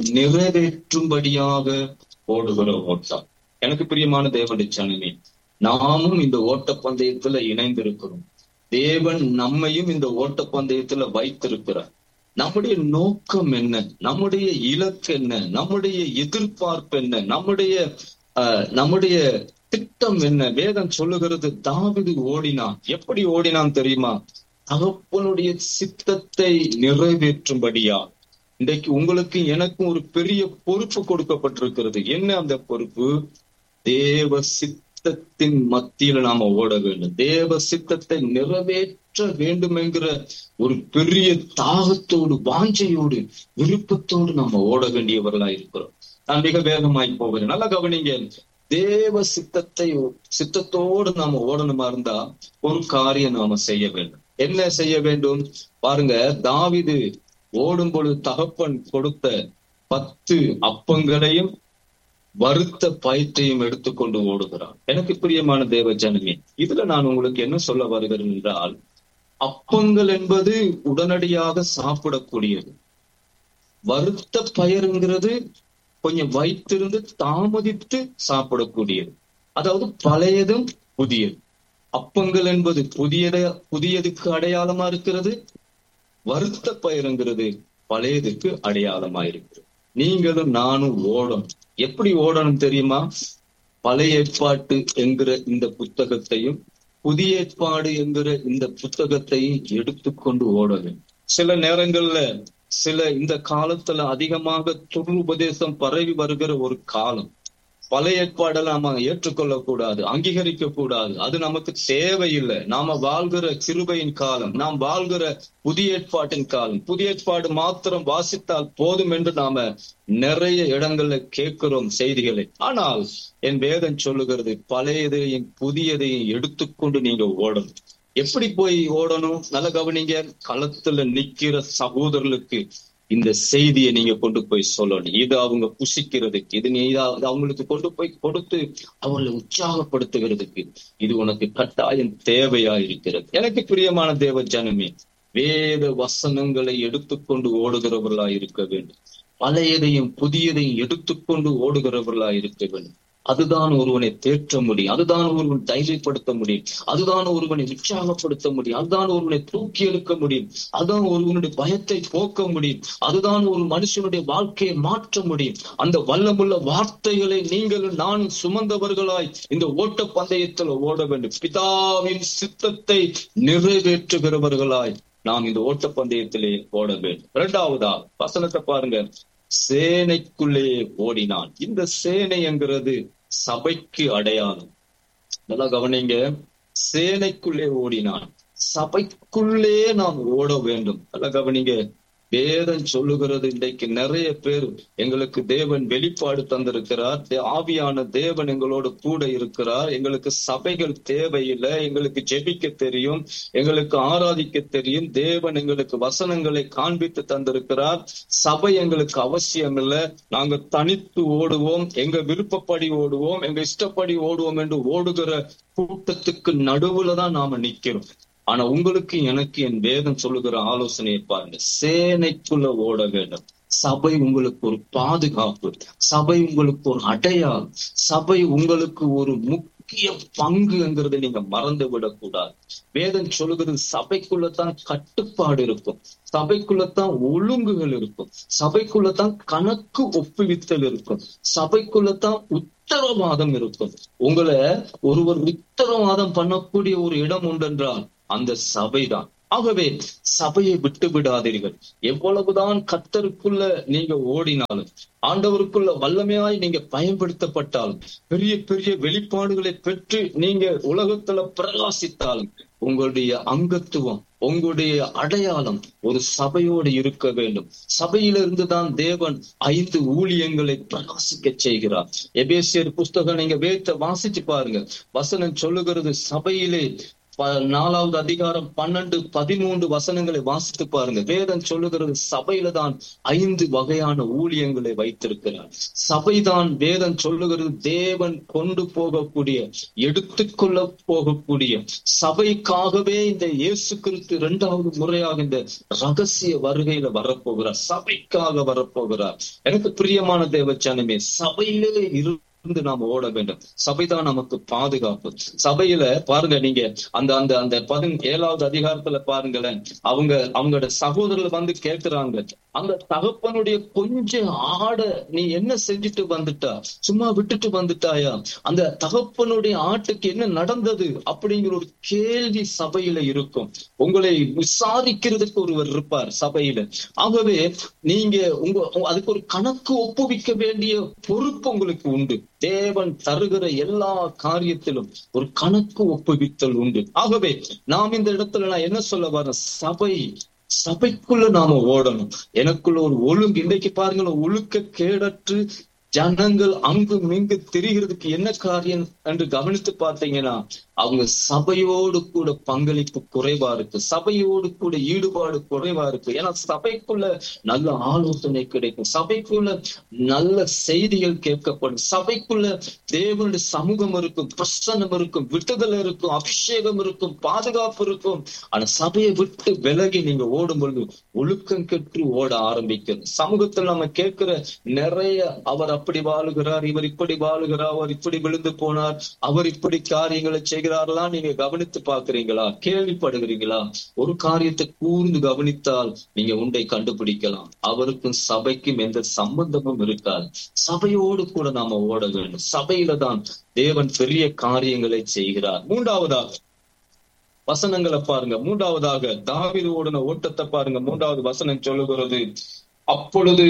S3: நிறைவேற்றும்படியாக ஓடுகிற ஓட்டம் எனக்கு பிரியமான தேவனுடைய சனமே நாமும் இந்த ஓட்ட பந்தயத்துல இணைந்திருக்கிறோம் தேவன் நம்மையும் இந்த ஓட்ட பந்தயத்துல வைத்திருக்கிறார் நம்முடைய நோக்கம் என்ன நம்முடைய இலக்கு என்ன நம்முடைய எதிர்பார்ப்பு என்ன நம்முடைய அஹ் நம்முடைய திட்டம் என்ன வேதம் சொல்லுகிறது தாவிது ஓடினான் எப்படி ஓடினான் தெரியுமா தகப்பனுடைய சித்தத்தை நிறைவேற்றும்படியா இன்றைக்கு உங்களுக்கு எனக்கும் ஒரு பெரிய பொறுப்பு கொடுக்கப்பட்டிருக்கிறது என்ன அந்த பொறுப்பு தேவ சித்தத்தின் மத்தியில நாம ஓட வேண்டும் தேவ சித்தத்தை நிறைவேற்ற வேண்டும் என்கிற ஒரு பெரிய தாகத்தோடு வாஞ்சையோடு விருப்பத்தோடு நாம ஓட வேண்டியவர்களா இருக்கிறோம் நான் மிக வேகமாய் போகிறேன் நல்லா கவனிங்க தேவ சித்தத்தை சித்தத்தோடு நாம ஓடணுமா இருந்தா ஒரு காரியம் நாம செய்ய வேண்டும் என்ன செய்ய வேண்டும் பாருங்க தாவிது ஓடும் பொழுது தகப்பன் கொடுத்த பத்து அப்பங்களையும் வருத்த பயிற்றையும் எடுத்துக்கொண்டு ஓடுகிறான் எனக்கு பிரியமான தேவ ஜனமே இதுல நான் உங்களுக்கு என்ன சொல்ல வருகிறேன் என்றால் அப்பங்கள் என்பது உடனடியாக சாப்பிடக்கூடியது வருத்த பயருங்கிறது கொஞ்சம் வைத்திருந்து தாமதித்து சாப்பிடக்கூடியது அதாவது பழையதும் புதியது அப்பங்கள் என்பது புதியத புதியதுக்கு அடையாளமா இருக்கிறது வருத்த பயிருங்கிறது பழையதுக்கு அடையாளமா இருக்கிறது நீங்களும் நானும் ஓடணும் எப்படி ஓடணும் தெரியுமா பழைய ஏற்பாட்டு என்கிற இந்த புத்தகத்தையும் புதிய ஏற்பாடு என்கிற இந்த புத்தகத்தையும் எடுத்துக்கொண்டு ஓட வேண்டும் சில நேரங்கள்ல சில இந்த காலத்துல அதிகமாக துருபதேசம் பரவி வருகிற ஒரு காலம் பழைய ஏற்பாடெல்லாம் நாம ஏற்றுக்கொள்ள கூடாது அங்கீகரிக்க கூடாது அது நமக்கு தேவையில்லை நாம வாழ்கிற கிருபையின் காலம் நாம் வாழ்கிற புதிய ஏற்பாட்டின் காலம் புதிய ஏற்பாடு மாத்திரம் வாசித்தால் போதும் என்று நாம நிறைய இடங்கள்ல கேட்கிறோம் செய்திகளை ஆனால் என் வேதம் சொல்லுகிறது பழையதையும் புதியதையும் எடுத்துக்கொண்டு நீங்க ஓடணும் எப்படி போய் ஓடணும் நல்ல கவனிங்க களத்துல நிக்கிற சகோதரர்களுக்கு இந்த செய்தியை நீங்க கொண்டு போய் சொல்லணும் இது அவங்க புசிக்கிறதுக்கு இது நீ அவங்களுக்கு கொண்டு போய் கொடுத்து அவர்களை உற்சாகப்படுத்துகிறதுக்கு இது உனக்கு கட்டாயம் தேவையா இருக்கிறது எனக்கு பிரியமான தேவ ஜனமே வேத வசனங்களை எடுத்துக்கொண்டு ஓடுகிறவர்களா இருக்க வேண்டும் பழையதையும் புதியதையும் எடுத்துக்கொண்டு ஓடுகிறவர்களா இருக்க வேண்டும் அதுதான் ஒருவனை தேற்ற முடியும் அதுதான் ஒருவன் தைரியப்படுத்த முடியும் அதுதான் ஒருவனை உற்சாகப்படுத்த முடியும் அதுதான் ஒருவனை தூக்கி எடுக்க முடியும் அதுதான் ஒருவனுடைய பயத்தை போக்க முடியும் அதுதான் ஒரு மனுஷனுடைய வாழ்க்கையை மாற்ற முடியும் அந்த வல்லமுள்ள வார்த்தைகளை நீங்களும் நான் சுமந்தவர்களாய் இந்த ஓட்ட பந்தயத்தில் ஓட வேண்டும் பிதாவின் சித்தத்தை நிறைவேற்றுகிறவர்களாய் நாம் இந்த ஓட்ட பந்தயத்திலே ஓட வேண்டும் இரண்டாவதா வசனத்தை பாருங்க சேனைக்குள்ளே ஓடினான் இந்த சேனை என்கிறது சபைக்கு அடையாளம் நல்லா கவனிங்க சேனைக்குள்ளே ஓடினான் சபைக்குள்ளே நாம் ஓட வேண்டும் நல்லா கவனிங்க வேதம் சொல்லுகிறது இன்றைக்கு நிறைய பேர் எங்களுக்கு தேவன் வெளிப்பாடு தந்திருக்கிறார் ஆவியான தேவன் எங்களோடு கூட இருக்கிறார் எங்களுக்கு சபைகள் தேவையில்லை எங்களுக்கு ஜெபிக்க தெரியும் எங்களுக்கு ஆராதிக்க தெரியும் தேவன் எங்களுக்கு வசனங்களை காண்பித்து தந்திருக்கிறார் சபை எங்களுக்கு அவசியம் இல்லை நாங்க தனித்து ஓடுவோம் எங்க விருப்பப்படி ஓடுவோம் எங்க இஷ்டப்படி ஓடுவோம் என்று ஓடுகிற கூட்டத்துக்கு நடுவுல தான் நாம நிக்கிறோம் ஆனா உங்களுக்கு எனக்கு என் வேதம் சொல்லுகிற ஆலோசனையை பாருங்க சேனைக்குள்ள ஓட வேண்டும் சபை உங்களுக்கு ஒரு பாதுகாப்பு சபை உங்களுக்கு ஒரு அடையாளம் சபை உங்களுக்கு ஒரு முக்கிய பங்குங்கிறதை நீங்க மறந்து விடக்கூடாது வேதம் சொல்லுகிறது சபைக்குள்ளதான் கட்டுப்பாடு இருக்கும் சபைக்குள்ளதான் ஒழுங்குகள் இருக்கும் சபைக்குள்ளதான் கணக்கு ஒப்புவித்தல் இருக்கும் சபைக்குள்ளதான் உத்தரவாதம் இருக்கும் உங்களை ஒருவர் உத்தரவாதம் பண்ணக்கூடிய ஒரு இடம் உண்டென்றால் அந்த சபைதான் ஆகவே சபையை விட்டு விடாதீர்கள் எவ்வளவுதான் கத்தருக்குள்ள நீங்க ஓடினாலும் ஆண்டவருக்குள்ள வல்லமையாய் நீங்க பயன்படுத்தப்பட்டாலும் பெரிய பெரிய வெளிப்பாடுகளை பெற்று நீங்க உலகத்துல பிரகாசித்தாலும் உங்களுடைய அங்கத்துவம் உங்களுடைய அடையாளம் ஒரு சபையோடு இருக்க வேண்டும் சபையிலிருந்து தான் தேவன் ஐந்து ஊழியங்களை பிரகாசிக்க செய்கிறார் எபேசியர் புஸ்தகம் நீங்க வேத்த வாசிச்சு பாருங்க வசனம் சொல்லுகிறது சபையிலே நாலாவது அதிகாரம் பன்னெண்டு பதிமூன்று வசனங்களை வாசித்து பாருங்க வேதம் சொல்லுகிறது சபையில தான் ஐந்து வகையான ஊழியங்களை வைத்திருக்கிறார் சபைதான் வேதம் சொல்லுகிறது தேவன் கொண்டு போகக்கூடிய எடுத்துக்கொள்ள போகக்கூடிய சபைக்காகவே இந்த இயேசு கிறிஸ்து இரண்டாவது முறையாக இந்த ரகசிய வருகையில வரப்போகிறார் சபைக்காக வரப்போகிறார் எனக்கு பிரியமான தேவச்சானமே சபையிலே இரு இருந்து நாம ஓட வேண்டும் சபைதான் நமக்கு பாதுகாப்பு சபையில பாருங்க நீங்க அந்த அந்த அந்த பதின் ஏழாவது அதிகாரத்துல பாருங்களேன் அவங்க அவங்களோட சகோதரர்கள் வந்து கேட்கிறாங்க அந்த தகப்பனுடைய கொஞ்சம் ஆட நீ என்ன செஞ்சுட்டு வந்துட்டா சும்மா விட்டுட்டு வந்துட்டாயா அந்த தகப்பனுடைய ஆட்டுக்கு என்ன நடந்தது அப்படிங்கிற ஒரு கேள்வி சபையில இருக்கும் உங்களை விசாரிக்கிறதுக்கு ஒருவர் இருப்பார் சபையில ஆகவே நீங்க உங்க அதுக்கு ஒரு கணக்கு ஒப்புவிக்க வேண்டிய பொறுப்பு உங்களுக்கு உண்டு தேவன் தருகிற எல்லா காரியத்திலும் ஒரு கணக்கு ஒப்புவித்தல் உண்டு ஆகவே நாம் இந்த இடத்துல நான் என்ன சொல்ல வரேன் சபை சபைக்குள்ள நாம ஓடணும் எனக்குள்ள ஒரு ஒழுங்கு இன்றைக்கு பாருங்களேன் ஒழுக்க கேடற்று ஜனங்கள் அங்கும் இங்கு திரிகிறதுக்கு என்ன காரியம் என்று கவனித்து பார்த்தீங்கன்னா அவங்க சபையோடு கூட பங்களிப்பு குறைவா இருக்கு சபையோடு கூட ஈடுபாடு குறைவா இருக்கு ஏன்னா சபைக்குள்ள நல்ல ஆலோசனை கிடைக்கும் சபைக்குள்ள நல்ல செய்திகள் கேட்கப்படும் சபைக்குள்ள தேவனுடைய சமூகம் இருக்கும் பிரசனம் இருக்கும் விட்டுதல் இருக்கும் அபிஷேகம் இருக்கும் பாதுகாப்பு இருக்கும் ஆனா சபையை விட்டு விலகி நீங்க ஓடும் பொழுது ஒழுக்கம் கெட்டு ஓட ஆரம்பிக்கும் சமூகத்துல நம்ம கேட்கிற நிறைய அவர் அப்படி வாழுகிறார் இவர் இப்படி வாழுகிறார் அவர் இப்படி விழுந்து போனார் அவர் இப்படி காரியங்களை செய்கிறாரெல்லாம் நீங்க கவனித்து பாக்குறீங்களா கேள்விப்படுகிறீங்களா ஒரு காரியத்தை கூர்ந்து கவனித்தால் நீங்க உண்டை கண்டுபிடிக்கலாம் அவருக்கும் சபைக்கும் எந்த சம்பந்தமும் இருக்காது சபையோடு கூட நாம ஓட வேண்டும் சபையில தான் தேவன் பெரிய காரியங்களை செய்கிறார் மூன்றாவதாக வசனங்களை பாருங்க மூன்றாவதாக தாவிது ஓடின ஓட்டத்தை பாருங்க மூன்றாவது வசனம் சொல்லுகிறது அப்பொழுது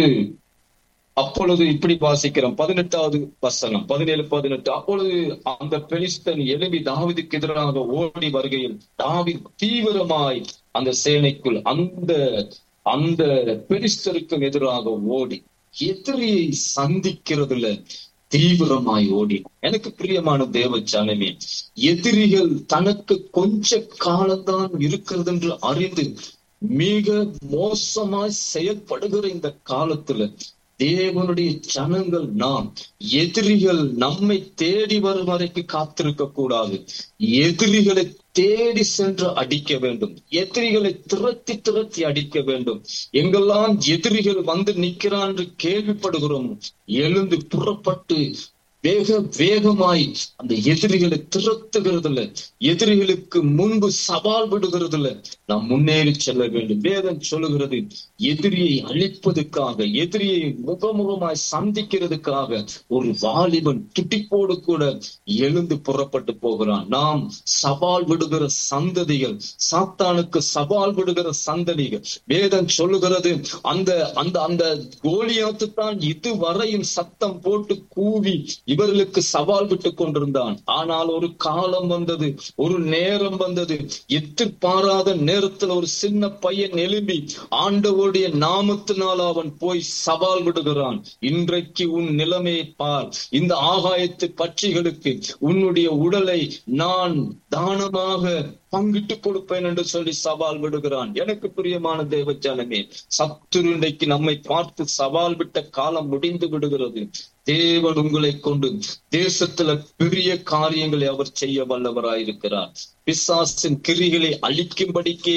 S3: அப்பொழுது இப்படி வாசிக்கிறோம் பதினெட்டாவது வசனம் பதினேழு பதினெட்டு அப்பொழுது அந்த பெலிஸ்தன் எழுப்பி தாவிதுக்கு எதிராக ஓடி வருகையில் தாவி தீவிரமாய் அந்த சேனைக்குள் அந்த அந்த பெலிஸ்தருக்கும் எதிராக ஓடி எதிரியை சந்திக்கிறதுல தீவிரமாய் ஓடி எனக்கு பிரியமான தேவ ஜனமே எதிரிகள் தனக்கு கொஞ்ச காலம்தான் இருக்கிறது என்று அறிந்து மிக மோசமாய் செயல்படுகிற இந்த காலத்துல தேவனுடைய ஜனங்கள் நாம் எதிரிகள் நம்மை தேடி வரும் வரைக்கும் காத்திருக்க கூடாது எதிரிகளை தேடி சென்று அடிக்க வேண்டும் எதிரிகளை திரட்டி திரட்டி அடிக்க வேண்டும் எங்கெல்லாம் எதிரிகள் வந்து நிற்கிறான் என்று கேள்விப்படுகிறோம் எழுந்து புறப்பட்டு வேக வேகமாய் அந்த எதிரிகளை திரத்துகிறதுல எதிரிகளுக்கு முன்பு சவால் விடுகிறதுல நாம் முன்னேறி செல்ல வேண்டும் வேதம் சொல்லுகிறது எதிரியை அழிப்பதற்காக எதிரியை முகமுகமாய் சந்திக்கிறதுக்காக ஒரு வாலிபன் துட்டிப்போடு கூட எழுந்து புறப்பட்டு போகிறான் நாம் சவால் விடுகிற சந்ததிகள் சாத்தானுக்கு சவால் விடுகிற சந்ததிகள் வேதம் சொல்லுகிறது அந்த அந்த அந்த கோலியாத்து தான் இதுவரையும் சத்தம் போட்டு கூவி இவர்களுக்கு சவால் விட்டு கொண்டிருந்தான் ஆனால் ஒரு காலம் வந்தது ஒரு நேரம் வந்தது எதிர்பாராத நேரத்தில் ஒரு சின்ன பையன் எழும்பி ஆண்டவருடைய நாமத்தினால் அவன் போய் சவால் விடுகிறான் இன்றைக்கு உன் நிலைமையை பார் இந்த ஆகாயத்து பட்சிகளுக்கு உன்னுடைய உடலை நான் தானமாக பங்கிட்டு கொடுப்பேன் என்று சொல்லி சவால் விடுகிறான் எனக்கு பிரியமான தேவஜானமே சத்துரு இன்றைக்கு நம்மை பார்த்து சவால் விட்ட காலம் முடிந்து விடுகிறது தேவன் உங்களை கொண்டு தேசத்துல பெரிய காரியங்களை அவர் செய்ய வல்லவராயிருக்கிறார் பிசாசின் கிரிகளை அழிக்கும்படிக்கே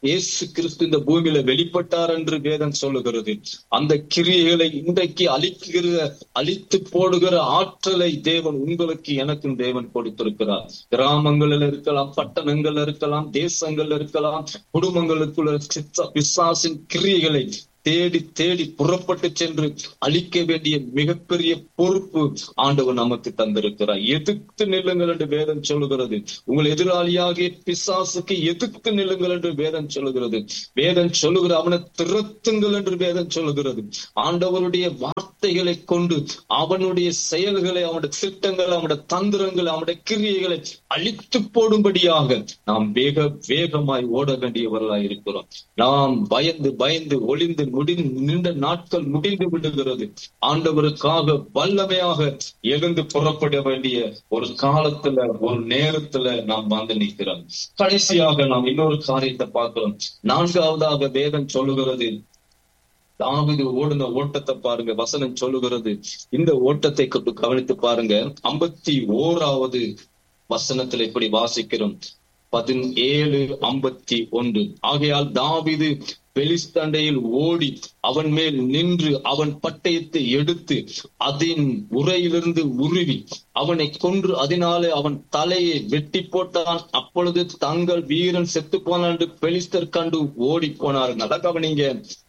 S3: இயேசு கிறிஸ்து இந்த பூமியில வெளிப்பட்டார் என்று வேதம் சொல்லுகிறது அந்த கிரியைகளை இன்றைக்கு அழிக்கிற அழித்து போடுகிற ஆற்றலை தேவன் உங்களுக்கு எனக்கும் தேவன் கொடுத்திருக்கிறார் கிராமங்களில் இருக்கலாம் பட்டணங்கள் இருக்கலாம் தேசங்கள் இருக்கலாம் குடும்பங்களுக்குள்ள சித்த- பிசாசின் கிரியைகளை தேடி தேடி புறப்பட்டு சென்று அழிக்க வேண்டிய மிகப்பெரிய பொறுப்பு ஆண்டவர் நமக்கு தந்திருக்கிறார் எதிர்த்து நில்லுங்கள் என்று வேதம் சொல்லுகிறது உங்கள் எதிராளியாகிய பிசாசுக்கு எதிர்த்து நில்லுங்கள் என்று வேதம் சொல்லுகிறது வேதம் சொல்லுகிற அவனை திரத்துங்கள் என்று வேதம் சொல்லுகிறது ஆண்டவருடைய வார்த்தைகளை கொண்டு அவனுடைய செயல்களை அவனுடைய திட்டங்களை அவனுடைய தந்திரங்களை அவனுடைய கிரியைகளை அழித்து போடும்படியாக நாம் வேக வேகமாய் ஓட வேண்டியவர்களாய் இருக்கிறோம் நாம் பயந்து பயந்து ஒளிந்து முடிந்து நின்ற நாட்கள் முடிந்து விடுகிறது ஆண்டவருக்காக வல்லமையாக எழுந்து புறப்பட வேண்டிய ஒரு காலத்துல ஒரு நேரத்துல நாம் வந்து நிற்கிறோம் கடைசியாக நாம் இன்னொரு காரியத்தை பார்க்கிறோம் நான்காவதாக வேதம் சொல்லுகிறது தாவிது ஓடுன ஓட்டத்தை பாருங்க வசனம் சொல்லுகிறது இந்த ஓட்டத்தை கொண்டு கவனித்து பாருங்க ஐம்பத்தி ஓராவது வசனத்துல இப்படி வாசிக்கிறோம் பதினேழு ஐம்பத்தி ஒன்று ஆகையால் தாவிது பெலிஸ்தண்டையில் ஓடி அவன் மேல் நின்று அவன் பட்டயத்தை எடுத்து அதன் உரையிலிருந்து உருவி அவனை கொன்று அதனாலே அவன் தலையை வெட்டி போட்டான் அப்பொழுது தங்கள் வீரன் செத்து போனான் என்று பெலிஸ்தர் கண்டு ஓடி போனார்கள் நல்லா கவனிங்க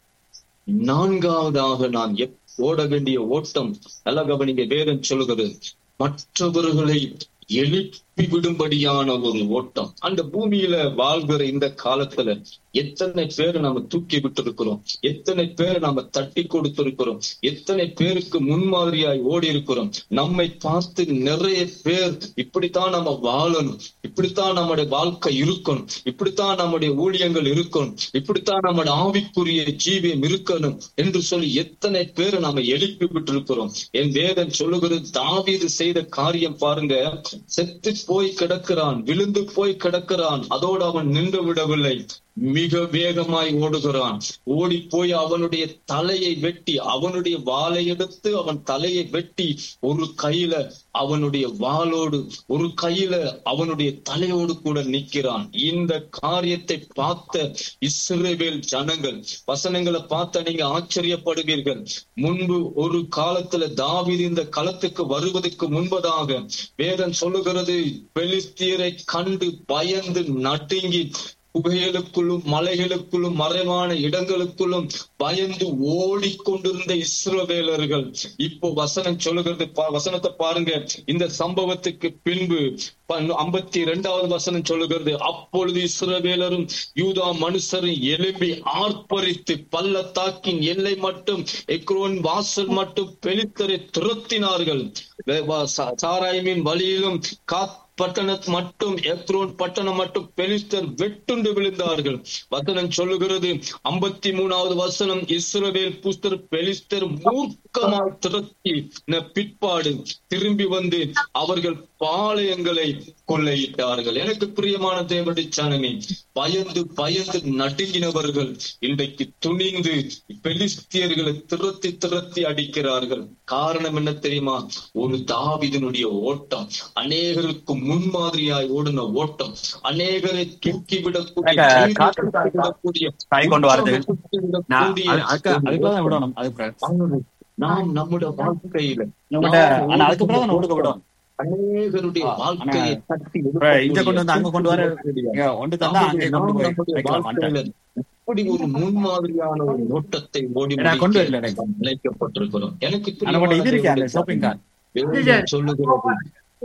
S3: நான்காவதாக நாம் எப் ஓட வேண்டிய ஓட்டம் நல்ல கவனிங்க வேதம் சொல்லுகிறது மற்றவர்களை எழுப்பி விடும்படியான ஒரு ஓட்டம் அந்த பூமியில வாழ்கிற இந்த காலத்துல எத்தனை பேரை நாம தூக்கி விட்டிருக்கிறோம் எத்தனை பேரை நாம தட்டி கொடுத்திருக்கிறோம் எத்தனை பேருக்கு முன்மாதிரியாய் ஓடி இருக்கிறோம் நம்மை பார்த்து நிறைய பேர் இப்படித்தான் நம்ம வாழணும் இப்படித்தான் நம்முடைய வாழ்க்கை இருக்கணும் இப்படித்தான் நம்முடைய ஊழியங்கள் இருக்கணும் இப்படித்தான் நம்முடைய ஆவிக்குரிய ஜீவியம் இருக்கணும் என்று சொல்லி எத்தனை பேரை நாம எழுப்பி விட்டிருக்கிறோம் என் வேதம் சொல்லுகிறது தாவீது செய்த காரியம் பாருங்க செத்து போய் கிடக்கிறான் விழுந்து போய் கிடக்கிறான் அதோடு அவன் நின்று விடவில்லை மிக வேகமாய் ஓடுகிறான் ஓடி போய் அவனுடைய தலையை வெட்டி அவனுடைய வாளை எடுத்து அவன் தலையை வெட்டி ஒரு கையில அவனுடைய வாளோடு ஒரு கையில அவனுடைய தலையோடு கூட நிற்கிறான் இந்த காரியத்தை பார்த்த இஸ்ரவேல் ஜனங்கள் வசனங்களை பார்த்த நீங்க ஆச்சரியப்படுவீர்கள் முன்பு ஒரு காலத்துல தாவீது இந்த களத்துக்கு வருவதற்கு முன்பதாக வேதம் சொல்லுகிறது பெலிஸ்தியரை கண்டு பயந்து நடுங்கி புகையலுக்குள்ளும் மலைகளுக்குள்ளும் மறைவான இடங்களுக்குள்ளும் பயந்து ஓடிக்கொண்டிருந்த இஸ்ரவேலர்கள் இப்போ வசனம் சொல்லுகிறது பா- வசனத்தை பாருங்க இந்த சம்பவத்துக்கு பின்பு ஐம்பத்தி இரண்டாவது வசனம் சொல்லுகிறது அப்பொழுது இஸ்ரவேலரும் யூதா மனுஷரும் எழும்பி ஆர்ப்பரித்து பள்ளத்தாக்கின் எல்லை மட்டும் எக்ரோன் வாசல் மட்டும் பெலித்தரை துரத்தினார்கள் வே- வா- சா- சாராயமின் வழியிலும் காத் பட்டணம் மட்டும் எக்ரோன் பட்டணம் மட்டும் பெலிஸ்தர் வெட்டுண்டு விழுந்தார்கள் வசனம் சொல்லுகிறது ஐம்பத்தி மூணாவது வசனம் இஸ்ரவேல் புஸ்தர் பெலிஸ்தர் மூர்க்கமாய் திரட்டி பிற்பாடு திரும்பி வந்து அவர்கள் பாளையங்களை கொள்ளையிட்டார்கள் எனக்கு பிரியமான தேவனுடைய சனமே பயந்து பயந்து நடுங்கினவர்கள் இன்றைக்கு துணிந்து பெலிஸ்தியர்களை திரத்தி திரத்தி அடிக்கிறார்கள் காரணம் என்ன தெரியுமா ஒரு தாவிதனுடைய ஓட்டம் அநேகருக்கு முன்மாதிரியாய் ஓடின ஓட்டம் அநேகரை தூக்கிவிடக்கூடிய
S4: ஏங்க,
S3: தைரியத்தை
S4: காத்து
S3: தூக்கிவிடக்கூடிய,
S4: கை கொண்டு வரது. நான்
S3: தூக்கிவிடக்கூடிய
S4: அது- அதுக்கு அதுக்கு தான் விடணும் அதுக்கு பிறகு.
S3: நாம் நம்முடைய வாழ்க்கையில
S4: உங்கள்ட்ட ஆனா அதுக்கு பிறகு நான் ஒடுக்க விடணும்
S3: அநேகருடைய
S4: ஆ, ஆனா,
S3: வாழ்க்கையை தட்டி
S4: அப்புறம் இங்க கொண்டு வந்து அங்க கொண்டு வர
S3: எடுக்கக்கூடிய,
S4: இங்க ஒன்று தந்தா அங்கே கொண்டு போய்
S3: நம்முடைய
S4: வைக்கலாம்
S3: வாழ்க்கையில இப்படி ஒரு முன்மாதிரியான ஒரு ஓட்டத்தை ஓடி
S4: நான் கொண்டு
S3: முடிக்க
S4: வரல எனக்கு.
S3: அழைக்கப்பட்டிருக்கிறோம் எனக்கு
S4: ஆனா உங்கள்ட்ட இது இருக்கு அந்த
S3: பிரியமான
S4: ஷாப்பிங் கார்டு
S3: வேதம் சொல்லுகிறது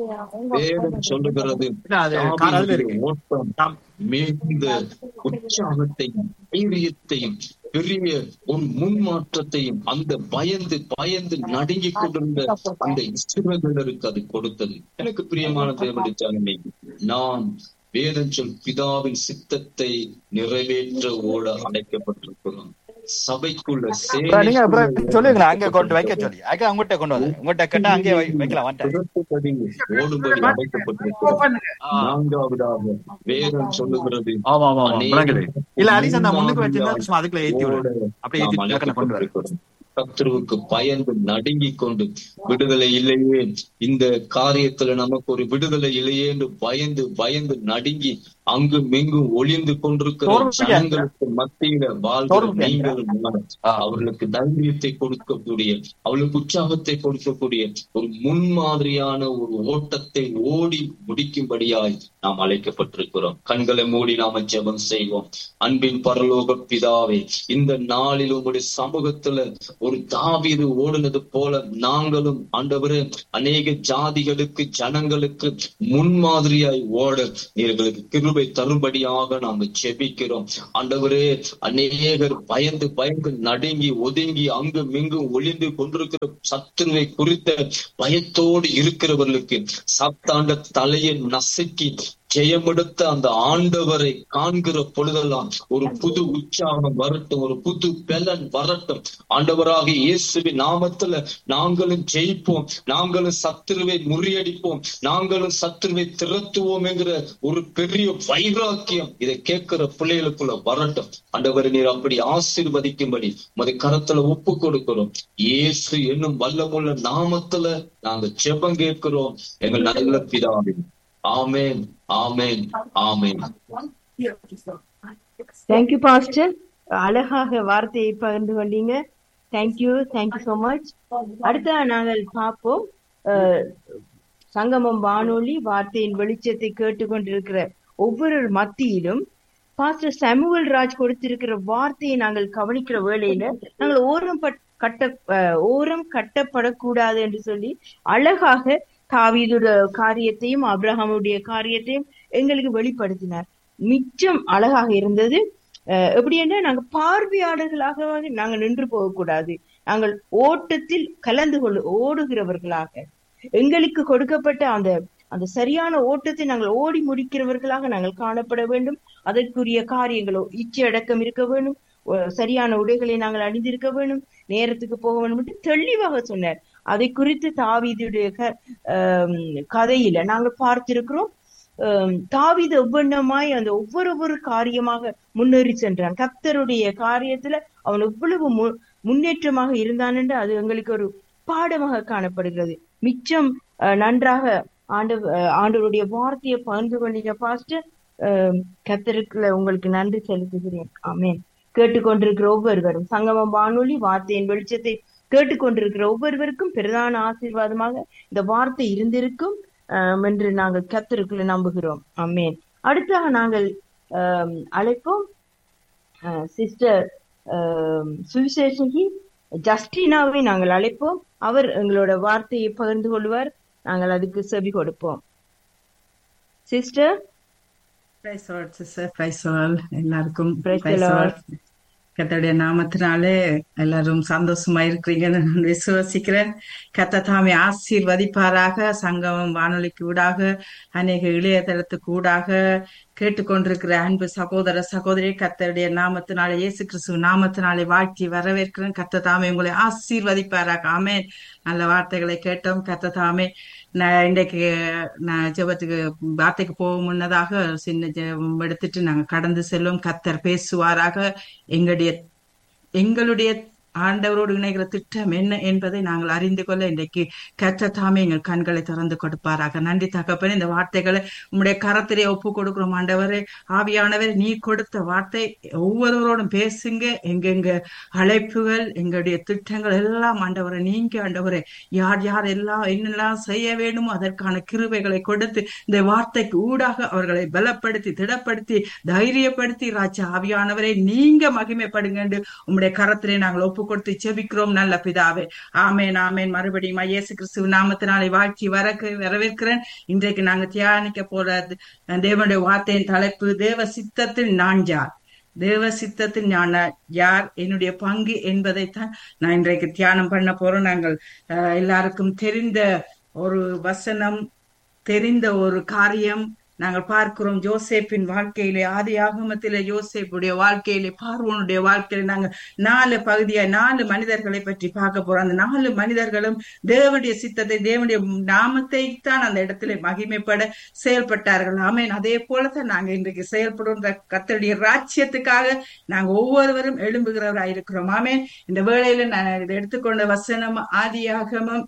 S3: வேதம் சொல்லுகிறது
S4: அது கார் அதுல இருக்கு
S3: தாவீதுடைய ஓட்டம் மிகுந்த உற்சாகத்தையும் தைரியத்தையும் பெரிய ஒரு முன்மாற்றத்தையும் அந்த பயந்து பயந்து நடுங்கிக் கொண்டிருந்த அந்த இஸ்ரவேலருக்கு அது கொடுத்தது எனக்கு பிரியமான தேவனுடைய ஜனமே நாம் வேதம் சொல் பிதாவின் சித்தத்தை நிறைவேற்ற ஓட அழைக்கப்பட்டிருக்கிறோம் சபைக்குள்ள
S4: அப்புறம் நீங்க அப்புறம்
S3: சேனைக்குள்ள
S4: சொல்லுங்களா அங்க கொண்டு வைக்க சொல்லி அங்க உங்ககிட்ட கொண்டு வந்து உங்ககிட்ட கேட்டா அங்கே வை- வைக்கலாம் வந்துட்டேன்
S3: துரத்தும்படி ஓடும்படி அழைக்கப்பட்டிருக்கிறோம் நான்காவதாக வேதம் சொல்லுகிறது
S4: ஆமா ஆமா ஆமா
S3: அநேக
S4: விளங்குது இல்ல அலிசா நான் முன்னுக்கு வச்சிருந்தா சும்மா அதுக்குள்ள ஏத்தி விடு
S3: ஓட
S4: அப்படியே
S3: நாம்
S4: ஏத்தி டக்குனு கொண்டு வரேன்
S3: அழைக்கப்பட்டிருக்கிறோம் சத்ருவுக்கு பயந்து நடுங்கிக் கொண்டு விடுதலை இல்லையே இந்த காரியத்துல நமக்கு ஒரு விடுதலை இல்லையே என்று பயந்து பயந்து நடுங்கி அங்கும் இங்கும் ஒளிந்து கொண்டிருக்கிற
S4: சோறு
S3: ஜனங்களுக்கு மத்தியில வாழ்கிற
S4: சோறு
S3: நீங்களும் நானும்
S4: ஆ.
S3: அவர்களுக்கு தைரியத்தை கொடுக்கக்கூடிய அவர்களுக்கு உற்சாகத்தை கொடுக்கக்கூடிய ஒரு முன்மாதிரியான ஒரு ஓட்டத்தை ஓடி முடிக்கும்படியாய் நாம் அழைக்கப்பட்டிருக்கிறோம் கண்களை மூடி நாம ஜெபம் செய்வோம் அன்பின் பரலோக பிதாவே இந்த நாளில் உங்களுடைய சமூகத்துல ஒரு தாவீது ஓடுனது போல நாங்களும் ஆண்டவரே அநேக ஜாதிகளுக்கு ஜனங்களுக்கு முன்மாதிரியாய் ஓட நீர்களுக்கு கிருபை தரும்படியாக நாம் ஜெபிக்கிறோம் ஆண்டவரே அநேகர் பயந்து பயந்து நடுங்கி ஒதுங்கி அங்கும் இங்கும் ஒளிந்து கொண்டிருக்கிற சத்துருவை குறித்த பயத்தோடு இருக்கிறவர்களுக்கு சாத்தாண்ட தலையை நசுக்கி ஜெயமெடுத்த அந்த ஆண்டவரை காண்கிற பொழுதெல்லாம் ஒரு புது உற்சாகம் வரட்டும் ஒரு புது பலன் வரட்டும் ஆண்டவராக இயேசுவின் நாமத்துல நாங்களும் ஜெயிப்போம் நாங்களும் சத்துருவை முறியடிப்போம் நாங்களும் சத்துருவை திரட்டுவோம் என்கிற ஒரு பெரிய வைராக்கியம் இதை கேட்கிற பிள்ளைகளுக்குள்ள வரட்டும் ஆண்டவரை நீர் அப்படி ஆசீர்வதிக்கும்படி உமது கரத்துல ஒப்பு கொடுக்கிறோம் இயேசு என்னும் வல்லமுள்ள நாமத்துல நாங்க ஜெபம் கேட்கிறோம் எங்கள் நல்ல பிதாவே ஆமென் ஆமென் ஆமென்
S2: தேங்க்யூ பாஸ்டர் அழகாக வார்த்தையை பகிர்ந்து கொண்டீங்க தேங்க்யூ தேங்க்யூ so மச் அடுத்த நாங்கள் பார்ப்போம் அஹ், சங்கமம் வானொலி வார்த்தையின் வெளிச்சத்தை கேட்டுக்கொண்டிருக்கிற ஒவ்வொரு மத்தியிலும் பாஸ்டர் சாமுவல் ராஜ் கொடுத்திருக்கிற வார்த்தையை நாங்கள் கவனிக்கிற வேளையில நாங்கள் ஓரம் பட்- கட்ட அஹ், ஓரம் கட்டப்படக்கூடாது என்று சொல்லி அழகாக தாவீதுட காரியத்தையும் அப்ரஹாமுடைய காரியத்தையும் எங்களுக்கு வெளிப்படுத்தினார் மிச்சம் அழகாக இருந்தது அஹ் எப்படி என்ன நாங்க பார்வையாளர்களாக நாங்க நின்று போகக்கூடாது நாங்கள் ஓட்டத்தில் கலந்து கொள்ள ஓடுகிறவர்களாக எங்களுக்கு கொடுக்கப்பட்ட அந்த அந்த சரியான ஓட்டத்தை நாங்கள் ஓடி முடிக்கிறவர்களாக நாங்கள் காணப்பட வேண்டும் அதற்குரிய காரியங்களோ இச்சை அடக்கம் இருக்க வேண்டும் ஒ- சரியான உடைகளை நாங்கள் அணிந்திருக்க வேண்டும் நேரத்துக்கு போக வேண்டும் என்று தெளிவாக சொன்னார் அதை குறித்து தாவீதுடைய க- ஆம், கதையில நாங்கள் பார்த்திருக்கிறோம் ஆம், தாவீது எவ்வண்ணமாய் அந்த ஒவ்வொரு ஒரு காரியமாக முன்னேறி சென்றான் கர்த்தருடைய காரியத்துல அவன் எவ்வளவு மு- முன்னேற்றமாக இருந்தான் என்று அது எங்களுக்கு ஒரு பாடமாக காணப்படுகிறது மிச்சம் அஹ், நன்றாக ஆண்டு ஆண்டவருடைய வார்த்தையை பகிர்ந்து கொண்டீங்க பாஸ்டர் கத்தருக்குள்ள உங்களுக்கு நன்றி செலுத்துகிறேன் ஆமென் கேட்டுக்கொண்டிருக்கிற ஒவ்வொருவரும் சங்கமம் வானொலி வார்த்தையின் வெளிச்சத்தை கேட்டுக்கொண்டிருக்கிற ஒவ்வொருவருக்கும் பிரதான ஆசீர்வாதமாக இந்த வார்த்தை இருந்திருக்கும் ஆம், என்று நாங்கள் கத்தருக்குள்ள நம்புகிறோம் ஆமென் அடுத்தாக நாங்கள் ஆம், அழைப்போம் சிஸ்டர் சுவிசேஷகி ஜஸ்டினாவை நாங்கள் அழைப்போம் அவர் எங்களோட வார்த்தையை பகிர்ந்து கொள்வார் நாங்கள் அதுக்கு செவி கொடுப்போம் sister
S5: Praise the Lord, sister. Praise the Lord. எல்லாருக்கும்
S2: Praise the
S5: praise the
S2: Lord.
S5: Lord. கர்த்தருடைய நாமத்தினாலே எல்லாரும் சந்தோஷமா இருக்கிறீங்கன்னு நான் விசுவசிக்கிறேன் கத்த தாமே ஆசீர்வதிப்பாராக சங்கமம் வானொலிக்கு ஊடாக அநேக இளையதளத்துக்கு ஊடாக கேட்டுக்கொண்டிருக்கிற அன்பு சகோதர சகோதரி கர்த்தருடைய நாமத்தினாலே இயேசு கிறிஸ்துவ நாமத்தினாலே வாழ்த்தி வரவேற்கிறேன் கத்த தாமே உங்களை ஆசீர்வதிப்பாராக ஆமென் நல்ல வார்த்தைகளை கேட்டோம் கத்த தாமே நான் இன்றைக்கு நான் ஜெபத்துக்கு வார்த்தைக்கு போக முன்னதாக சின்ன ஜெபம் எடுத்துட்டு நாங்க கடந்து செல்வோம் கத்தர் பேசுவாராக எங்களுடைய எங்களுடைய ஆண்டவரோடு இணைகிற திட்டம் என்ன என்பதை நாங்கள் அறிந்து கொள்ள இன்றைக்கு கற்ற தாமே எங்கள் கண்களை திறந்து கொடுப்பாராக நன்றி தகப்பனே இந்த வார்த்தைகளை உம்முடைய கரத்திலே ஒப்பு கொடுக்கிறோம் ஆண்டவரே ஆவியானவர் நீ கொடுத்த வார்த்தை ஒவ்வொருவரோடும் பேசுங்க எங்கெங்க அழைப்புகள் எங்களுடைய திட்டங்கள் எல்லாம் ஆண்டவரை நீங்க ஆண்டவரே யார் யார் எல்லாம் என்னெல்லாம் செய்ய வேண்டுமோ அதற்கான கிருபைகளை கொடுத்து இந்த வார்த்தைக்கு ஊடாக அவர்களை பலப்படுத்தி திடப்படுத்தி தைரியப்படுத்தி ராஜா ஆவியானவரை நீங்க மகிமைப்படுங்க என்று உம்முடைய கரத்திலே நாங்கள் ஒப்பு கொடுத்து செபிக்கிறோம் நல்ல பிதாவே ஆமேன் ஆமேன் மறுபடியும் இயேசு கிறிஸ்துவ நாமத்தினாலே வாழ்த்தி வரக்கு வரவேற்கிறேன் இன்றைக்கு நாங்க தியானிக்க போற தேவனுடைய வார்த்தையின் தலைப்பு தேவ சித்தத்தில் நான் யார் தேவ சித்தத்தில் நான் யார் என்னுடைய பங்கு என்பதைத்தான் நான் இன்றைக்கு தியானம் பண்ண போறோம் நாங்கள் அஹ், எல்லாருக்கும் தெரிந்த ஒரு வசனம் தெரிந்த ஒரு காரியம் நாங்கள் பார்க்கிறோம் ஜோசேப்பின் வாழ்க்கையிலே ஆதி ஆகமத்திலே யோசேப்புடைய வாழ்க்கையிலே பார்வோனுடைய வாழ்க்கையிலே நாங்கள் நாலு பகுதியா நாலு மனிதர்களை பற்றி பார்க்க போறோம் அந்த நாலு மனிதர்களும் தேவனுடைய சித்தத்தை தேவனுடைய நாமத்தை தான் அந்த இடத்துல மகிமைப்பட செயல்பட்டார்கள் ஆமேன் அதே போலதான் நாங்க இன்றைக்கு செயல்படுகிற கத்தருடைய ராஜ்யத்துக்காக நாங்க ஒவ்வொருவரும் எழும்புகிறவராய் இருக்கிறோம் ஆமேன் இந்த வேளையில நான் இதை எடுத்துக்கொண்ட வசனம் ஆதி ஆகமம்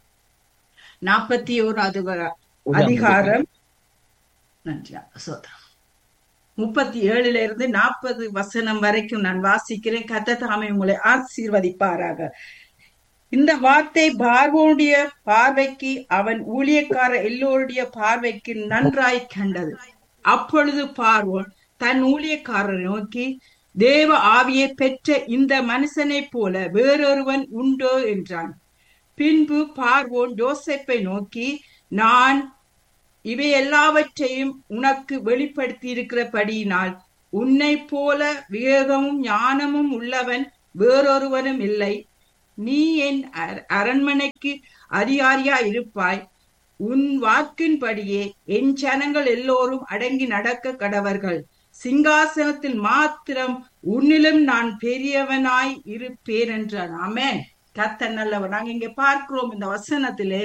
S5: நாற்பத்தி ஓராவது வ- அதிகாரம் நன்றி சோதரம் முப்பத்தி ஏழுல இருந்து நாற்பது வசனம் வரைக்கும் நான் வாசிக்கிறேன் கத்த தாமே உங்களை ஆசீர்வதிப்பாராக இந்த வார்த்தை பார்வோனுடைய பார்வைக்கு அவன் ஊழியக்கார எல்லோருடைய பார்வைக்கு நன்றாய் கண்டது அப்பொழுது பார்வோன் தன் ஊழியக்காரரை நோக்கி தேவ ஆவியை பெற்ற இந்த மனுஷனைப் போல வேறொருவன் உண்டோ என்றான் பின்பு பார்வோன் யோசேப்பை நோக்கி நான் இவை எல்லாவற்றையும் உனக்கு வெளிப்படுத்தி இருக்கிறபடியினால் உன்னை போல விவேகமும் ஞானமும் உள்ளவன் வேறொருவனும் இல்லை நீ என் அர- அரண்மனைக்கு அதிகாரியா இருப்பாய் உன் வாக்கின்படியே என் ஜனங்கள் எல்லோரும் அடங்கி நடக்க கடவர்கள் சிங்காசனத்தில் மாத்திரம் உன்னிலும் நான் பெரியவனாய் இருப்பேன் என்றான் ஆமென் கத்த நல்லவன் நாங்க இங்க பார்க்கிறோம் இந்த வசனத்திலே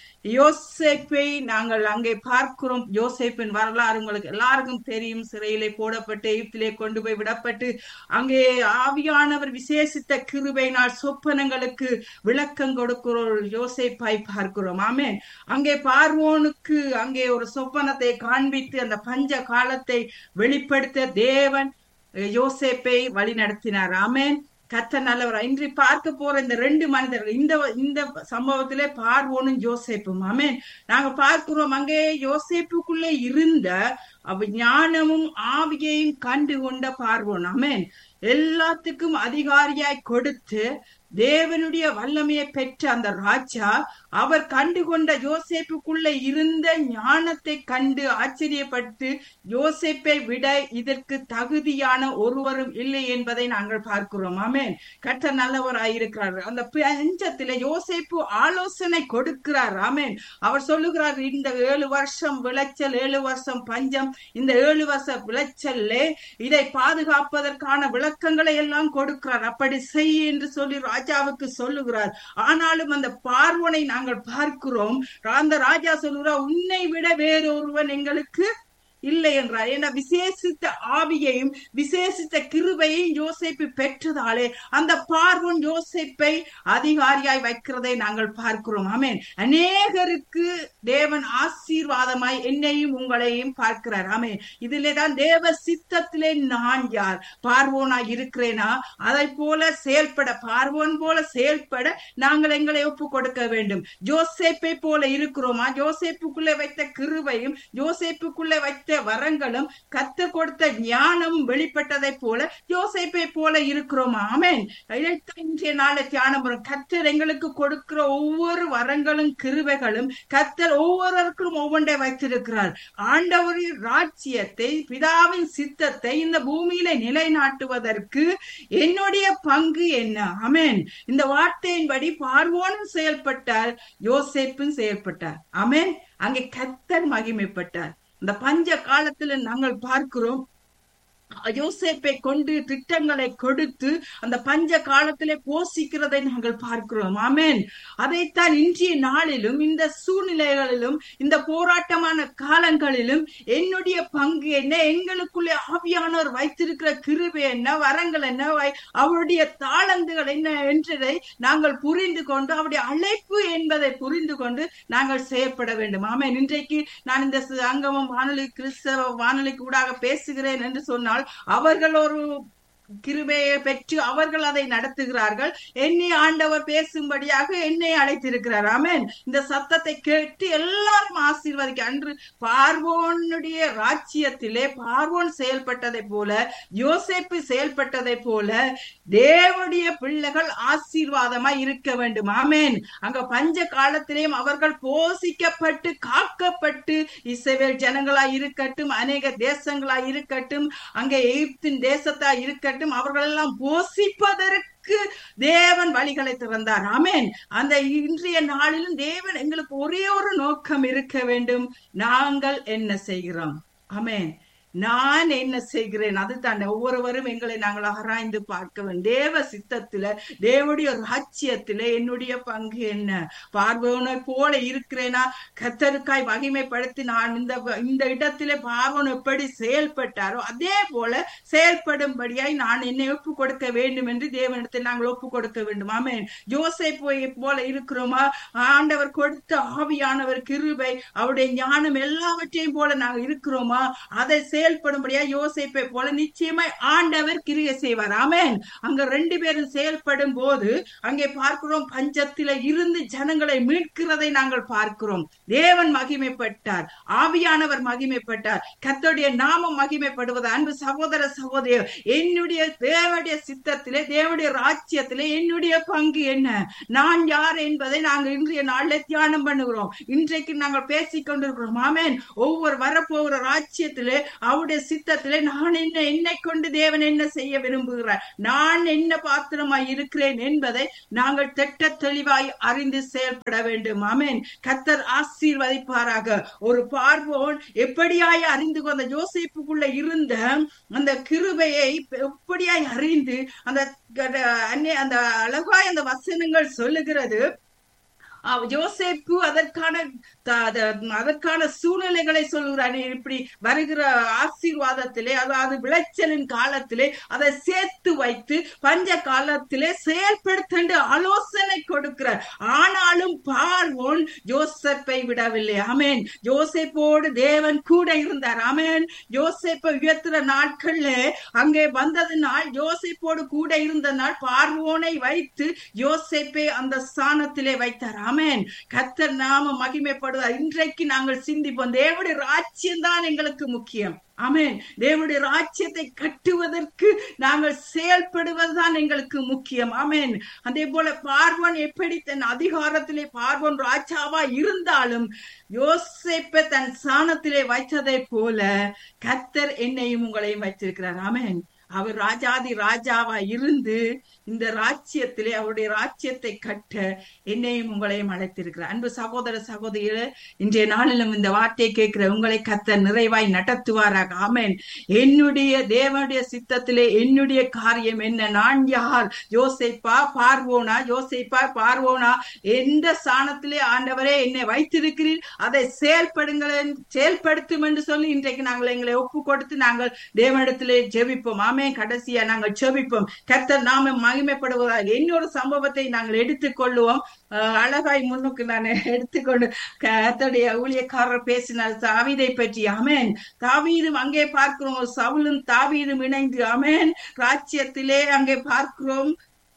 S5: யோசேப்பை நாங்கள் அங்கே பார்க்கிறோம் யோசேப்பின் வரலாறு உங்களுக்கு எல்லாருக்கும் தெரியும் சிறையிலே போடப்பட்டு எகிப்திலே கொண்டு போய் விடப்பட்டு அங்கே ஆவியானவர் விசேஷித்த கிருபையினால் சொப்பனங்களுக்கு விளக்கம் கொடுக்கிற ஒரு யோசேப்பாய் பார்க்கிறோம் ஆமென் அங்கே பார்வோனுக்கு அங்கே ஒரு சொப்பனத்தை காண்பித்து அந்த பஞ்ச காலத்தை வெளிப்படுத்த தேவன் யோசேப்பை வழி நடத்தினார் ஆமென் கத்த நல்லவர் இன்று பார்க்க போற இந்த ரெண்டு மனிதர்கள் இந்த இந்த சம்பவத்திலே பார்வோனும் யோசேப்பும் ஆமென் நாங்க பார்க்கிறோம் அங்கே யோசேப்புக்குள்ள இருந்த அவ ஞானமும் ஆவியையும் கண்டு கொண்ட பார்வோன் ஆமென் எல்லாத்துக்கும் அதிகாரியாய் கொடுத்து தேவனுடைய வல்லமையை பெற்ற அந்த ராஜா அவர் கண்டுகொண்ட யோசேப்புக்குள்ள இருந்த ஞானத்தை கண்டு ஆச்சரியப்பட்டு யோசேப்பை விட இதற்கு தகுதியான ஒருவரும் இல்லை என்பதை நாங்கள் பார்க்கிறோம் ஆமென் கற்ற நல்லவராயிருக்கிறார் அந்த பஞ்சத்தில யோசேப்பு ஆலோசனை கொடுக்கிறார் ஆமென் அவர் சொல்லுகிறார் இந்த ஏழு வருஷம் விளைச்சல் ஏழு வருஷம் பஞ்சம் இந்த ஏழு வருஷ விளைச்சல்ல இதை பாதுகாப்பதற்கான விளக்கங்களை எல்லாம் கொடுக்கிறார் அப்படி செய் என்று சொல்லி ராஜாவுக்கு சொல்லுகிறார் ஆனாலும் அந்த பார்வனை நாங்கள் பார்க்கிறோம் அந்த ராஜா சொல்லுகிறார் உன்னை விட வேறொருவன் எங்களுக்கு இல்லை என்றார் ஏன்னா விசேஷித்த ஆவியையும் விசேஷித்த கிருபையும் யோசேப்பு பெற்றதாலே அந்த பார்வன் யோசேப்பை அதிகாரியாய் வைக்கிறதை நாங்கள் பார்க்கிறோம் ஆமென் அநேகருக்கு தேவன் ஆசீர்வாதமாய் என்னையும் உங்களையும் பார்க்கிறார் ஆமென் இதிலே தான் தேவ சித்தத்திலே நான் யார் பார்வோனாய் இருக்கிறேனா அதை போல செயல்பட பார்வோன் போல செயல்பட நாங்கள் எங்களை ஒப்பு கொடுக்க வேண்டும் ஜோசேப்பை போல இருக்கிறோமா ஜோசேப்புக்குள்ளே வைத்த கிருபையும் ஜோசேப்புக்குள்ளே வைத்த வரங்களும் கத்து கொடுத்த ஞானமும் வெளிப்பட்டதை போல யோசேப்பை போல இருக்கிறோமா ஆமென் இதைத்தான் இன்றைய நாளை தியானம் வரும் கத்தர் எங்களுக்கு கொடுக்கிற ஒவ்வொரு வரங்களும் கிருபைகளும் கத்தர் ஒவ்வொருவருக்கும் ஒவ்வொன்றை வைத்திருக்கிறார் ஆண்டவரின் ராஜ்யத்தை பிதாவின் சித்தத்தை இந்த பூமியில நிலைநாட்டுவதற்கு என்னுடைய பங்கு என்ன அமேன் இந்த வார்த்தையின்படி பார்வோனும் செயல்பட்டார் யோசேப்பும் செயல்பட்டார் அமேன் அங்கே கத்தர் மகிமைப்பட்டார் இந்த பஞ்ச காலத்துல நாங்கள் பார்க்கிறோம் யோசேப்பை கொண்டு திட்டங்களை கொடுத்து அந்த பஞ்ச காலத்திலே போஷிக்கிறதை நாங்கள் பார்க்கிறோம் ஆமென் அதைத்தான் இன்றைய நாளிலும் இந்த சூழ்நிலைகளிலும் இந்த போராட்டமான காலங்களிலும் என்னுடைய பங்கு என்ன எங்களுக்குள்ளே ஆவியானவர் வைத்திருக்கிற கிருபை என்ன வரங்கள் என்ன வை- அவருடைய தாளந்துகள் என்ன என்றதை நாங்கள் புரிந்து கொண்டு அவருடைய அழைப்பு என்பதை புரிந்து கொண்டு நாங்கள் செயற்பட வேண்டும் ஆமென் இன்றைக்கு நான் இந்த அங்கமம் வானொலி கிறிஸ்தவ வானொலி கூடாக பேசுகிறேன் என்று சொன்னால் அவர்கள் ஒரு கிருபையை பெற்று அவர்கள் அதை நடத்துகிறார்கள் என்னை ஆண்டவர் பேசும்படியாக என்னை அழைத்திருக்கிறார் ஆமென் இந்த சத்தத்தை கேட்டு எல்லாரும் ஆசீர்வதிக்க அன்று பார்வோனுடைய ராஜ்யத்திலே பார்வோன் செயல்பட்டதை போல யோசேப்பு செயல்பட்டதை போல தேவனுடைய பிள்ளைகள் ஆசீர்வாதமாய் இருக்க வேண்டும் ஆமென் அங்க பஞ்ச காலத்திலேயும் அவர்கள் போஷிக்கப்பட்டு காக்கப்பட்டு இஸ்ரவேல் ஜனங்களாய் இருக்கட்டும் அநேக தேசங்களாய் இருக்கட்டும் அங்கே எகிப்தின் தேசத்தா இருக்கட்டும் அவர்கள் எல்லாம் போஷிப்பதற்கு தேவன் வழிகளை திறந்தார் ஆமென் அந்த இன்றைய நாளிலும் தேவன் எங்களுக்கு ஒரே ஒரு நோக்கம் இருக்க வேண்டும் நாங்கள் என்ன செய்கிறோம் ஆமென் நான் என்ன செய்கிறேன் அதுதான் ஒவ்வொருவரும் எங்களை நாங்கள் ஆராய்ந்து பார்க்க வேண்டும் தேவ சித்தத்துல தேவனுடைய ராஜ்யத்துல என்னுடைய பங்கு என்ன பார்வனை போல இருக்கிறேனா கத்தருக்காய் மகிமைப்படுத்தி நான் இந்த இந்த இடத்திலே பார்வன் எப்படி செயல்பட்டாரோ அதே போல செயல்படும்படியாய் நான் என்னை ஒப்பு கொடுக்க வேண்டும் என்று தேவனிடத்தில் நாங்கள் ஒப்பு கொடுக்க வேண்டும் ஆமென் ஜோசை போய் போல இருக்கிறோமா ஆண்டவர் கொடுத்த ஆவியானவர் கிருபை அவருடைய ஞானம் எல்லாவற்றையும் போல நாங்கள் இருக்கிறோமா அதை செயல்படும்படியா யோசிப்பை போல நிச்சயமாய் ஆண்டவர் கிரியை செய்வார் ஆமென் அங்க ரெண்டு பேரும் செயல்படும் போது அங்கே பார்க்கிறோம் பஞ்சத்தில இருந்து ஜனங்களை மீட்கிறதை நாங்கள் பார்க்கிறோம் தேவன் மகிமைப்பட்டார் ஆவியானவர் மகிமைப்பட்டார் கர்த்தருடைய நாமம் மகிமைப்படுவது அன்பு சகோதர சகோதரியர் என்னுடைய தேவனுடைய சித்தத்திலே தேவனுடைய ராஜ்யத்திலே என்னுடைய பங்கு என்ன நான் யார் என்பதை நாங்கள் இன்றைய நாளில் தியானம் பண்ணுகிறோம் இன்றைக்கு நாங்கள் பேசிக் கொண்டிருக்கிறோம் ஆமென் ஒவ்வொரு வரப்போகிற ராஜ்யத்திலே அவருடைய சித்தத்திலே நான் என்ன என்னை கொண்டு தேவன் என்ன செய்ய விரும்புகிறார் நான் என்ன பாத்திரமாய் இருக்கிறேன் என்பதை நாங்கள் திட்ட தெளிவாய் அறிந்து செயல்பட வேண்டும் ஆமென் கத்தர் ஆசீர்வதிப்பாராக ஒரு பார்வோன் எப்படியாய் அறிந்து கொண்ட யோசிப்புக்குள்ள இருந்த அந்த கிருபையை எப்படியாய் அறிந்து அந்த அந்நிய- அந்த அழகாய் அந்த வசனங்கள் சொல்லுகிறது அவ் யோசேப்பு அதற்கான த- அத- அதற்கான சூழ்நிலைகளை சொல்கிறார் இப்படி வருகிற ஆசீர்வாதத்திலே அதாவது விளைச்சலின் காலத்திலே அதை சேர்த்து வைத்து பஞ்ச காலத்திலே செயல்படுத்த ஆலோசனை கொடுக்கிறார் ஆனாலும் பார்வோன் யோசேப்பை விடவில்லை ஆமென் யோசேப்போடு தேவன் கூட இருந்தார் ஆமென் யோசேப்பை உயர்த்துற நாட்கள்ல அங்கே வந்ததினால் யோசேப்போடு கூட இருந்த நாள் பார்வோனை வைத்து யோசேப்பை அந்த ஸ்தானத்திலே வைத்தார் ஆமென் கர்த்தர் நாம மகிமைப்படுவார் இன்றைக்கு நாங்கள் சிந்திப்போம் தேவனுடைய ராஜ்யம் தான் எங்களுக்கு முக்கியம் ஆமென் தேவனுடைய ராஜ்யத்தை கட்டுவதற்கு நாங்கள் செயல்படுவதுதான் எங்களுக்கு முக்கியம் ஆமென் அதே போல பார்வன் எப்படி தன் அதிகாரத்திலே பார்வன் ராஜாவா இருந்தாலும் யோசேப்பை தன் சாணத்திலே வைத்ததை போல கர்த்தர் என்னையும் உங்களையும் வைத்திருக்கிறார் ஆமென் அவர் ராஜாதி ராஜாவா இருந்து இந்த ராஜ்யத்திலே அவருடைய ராஜ்யத்தை கட்ட என்னையும் உங்களையும் அழைத்திருக்கிறார் அன்பு சகோதர சகோதரிகளே இன்றைய நாளிலும் இந்த வார்த்தையை கேட்கிற உங்களை கத்த நிறைவாய் நடத்துவாராக ஆமென் என்னுடைய தேவனுடைய சித்தத்திலே என்னுடைய காரியம் என்ன நான் யார் யோசைப்பா பார்வோனா யோசைப்பா பார்வோனா எந்த ஸ்தானத்திலே ஆண்டவரே என்னை வைத்திருக்கிறீர் அதை செயல்படுங்கள் செயல்படுத்தும் என்று சொல்லி இன்றைக்கு நாங்கள் எங்களை ஒப்பு கொடுத்து நாங்கள் தேவனிடத்திலே ஜெபிப்போம் ஆமே கடைசியா நாங்கள் ஜெபிப்போம் கர்த்தர் நாம மகிமைப்படுவதாக இன்னொரு சம்பவத்தை நாங்கள் எடுத்துக்கொள்ளுவோம் அஹ் அழகாய் முன்னுக்கு நான் எடுத்துக்கொண்டு கர்த்தருடைய ஊழியக்காரர் பேசினார் தாவீதை பற்றி அமேன் தாவீதும் அங்கே பார்க்கிறோம் சவுலும் தாவீதும் இணைந்து அமேன் ராஜ்யத்திலே அங்கே பார்க்கிறோம்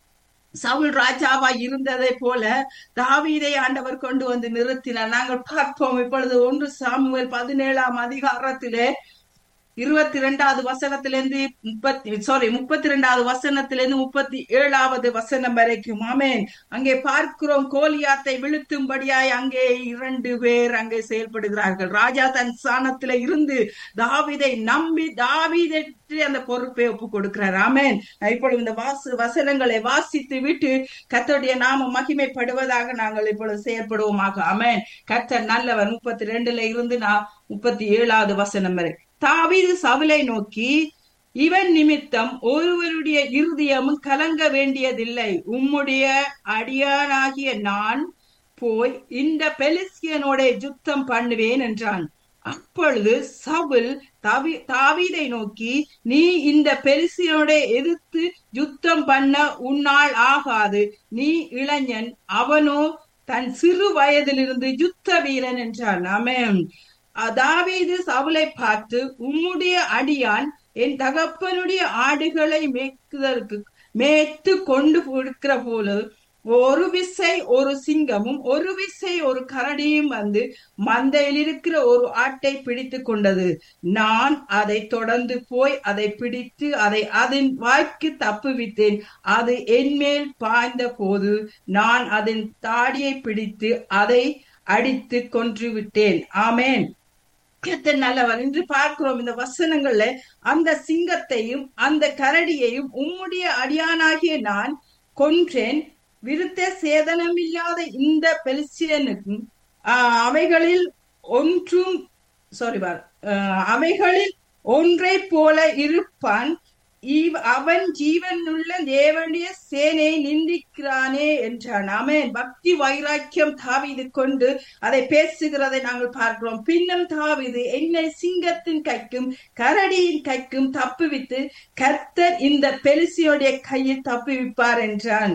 S5: சவுல் ராஜாவா இருந்ததை போல தாவீதை ஆண்டவர் கொண்டு வந்து நிறுத்தினார் நாங்கள் பார்ப்போம் இப்பொழுது ஒன்று சாமுவேல் பதினேழாம் அதிகாரத்திலே இருபத்தி ரெண்டாவது வசனத்திலிருந்து முப்பத்தி சாரி முப்பத்தி ரெண்டாவது வசனத்திலிருந்து முப்பத்தி ஏழாவது வசனம் வரைக்கும் ஆமேன் அங்கே பார்க்கிறோம் கோலியாத்தை விழுத்தும்படியாய் அங்கே இரண்டு பேர் அங்கே செயல்படுகிறார்கள் ராஜா தன் சாணத்தில இருந்து தாவிதை நம்பி தாவிதை அந்த பொறுப்பை ஒப்பு கொடுக்கிறார் ஆமேன் இப்பொழுது இந்த வாசு வசனங்களை வாசித்து விட்டு கத்தருடைய நாம மகிமைப்படுவதாக நாங்கள் இப்பொழுது செயல்படுவோமாக ஆமேன் கத்தர் நல்லவர் முப்பத்தி ரெண்டுல இருந்து நான் முப்பத்தி ஏழாவது வசனம் வரை தாவீது சவுலை நோக்கி இவன் நிமித்தம் ஒருவருடைய இருதயமும் கலங்க வேண்டியதில்லை உம்முடைய அடியானாகிய நான் போய் இந்த பெலிஸ்தியனோட யுத்தம் பண்ணுவேன் என்றான் அப்பொழுது சவுல் தாவி தாவீதை நோக்கி நீ இந்த பெலிஸ்தியனோட எதிர்த்து யுத்தம் பண்ண உன்னால் ஆகாது நீ இளைஞன் அவனோ தன் சிறு வயதிலிருந்து யுத்த வீரன் என்றான் ஆமென் தாவீது சவுலை பார்த்து உம்முடைய அடியான் என் தகப்பனுடைய ஆடுகளை மேய்க்குதற்கு மேய்த்து கொண்டு இருக்கிற போல ஒரு விசை ஒரு சிங்கமும் ஒரு விசை ஒரு கரடியும் வந்து மந்தையில் இருக்கிற ஒரு ஆட்டை பிடித்து கொண்டது நான் அதை தொடர்ந்து போய் அதை பிடித்து அதை அதன் வாய்க்கு தப்புவித்தேன் அது என்மேல் பாய்ந்த போது நான் அதன் தாடியை பிடித்து அதை அடித்து கொன்று விட்டேன் ஆமேன் கர்த்தர் நல்லவர் என்று பார்க்கிறோம் இந்த வசனங்கள்ல அந்த சிங்கத்தையும் அந்த கரடியையும் உம்முடைய அடியானாகிய நான் கொன்றேன் விருத்த சேதனமில்லாத இந்த பெலிஸ்தியனுக்கும் அவைகளில் ஒன்றும் சாரி அவைகளில் ஒன்றை போல இருப்பான் அவன் ஜீவனுள்ள தேவனுடைய சேனை நிந்திக்கிறானே என்றான் அவன் பக்தி வைராக்கியம் தாவிது கொண்டு அதை பேசுகிறதை நாங்கள் பார்க்கிறோம் பின்னும் தாவிது என்னை சிங்கத்தின் கைக்கும் கரடியின் கைக்கும் தப்புவித்து கர்த்தர் இந்த பெலிசியோடைய கையில் தப்புவிப்பார் என்றான்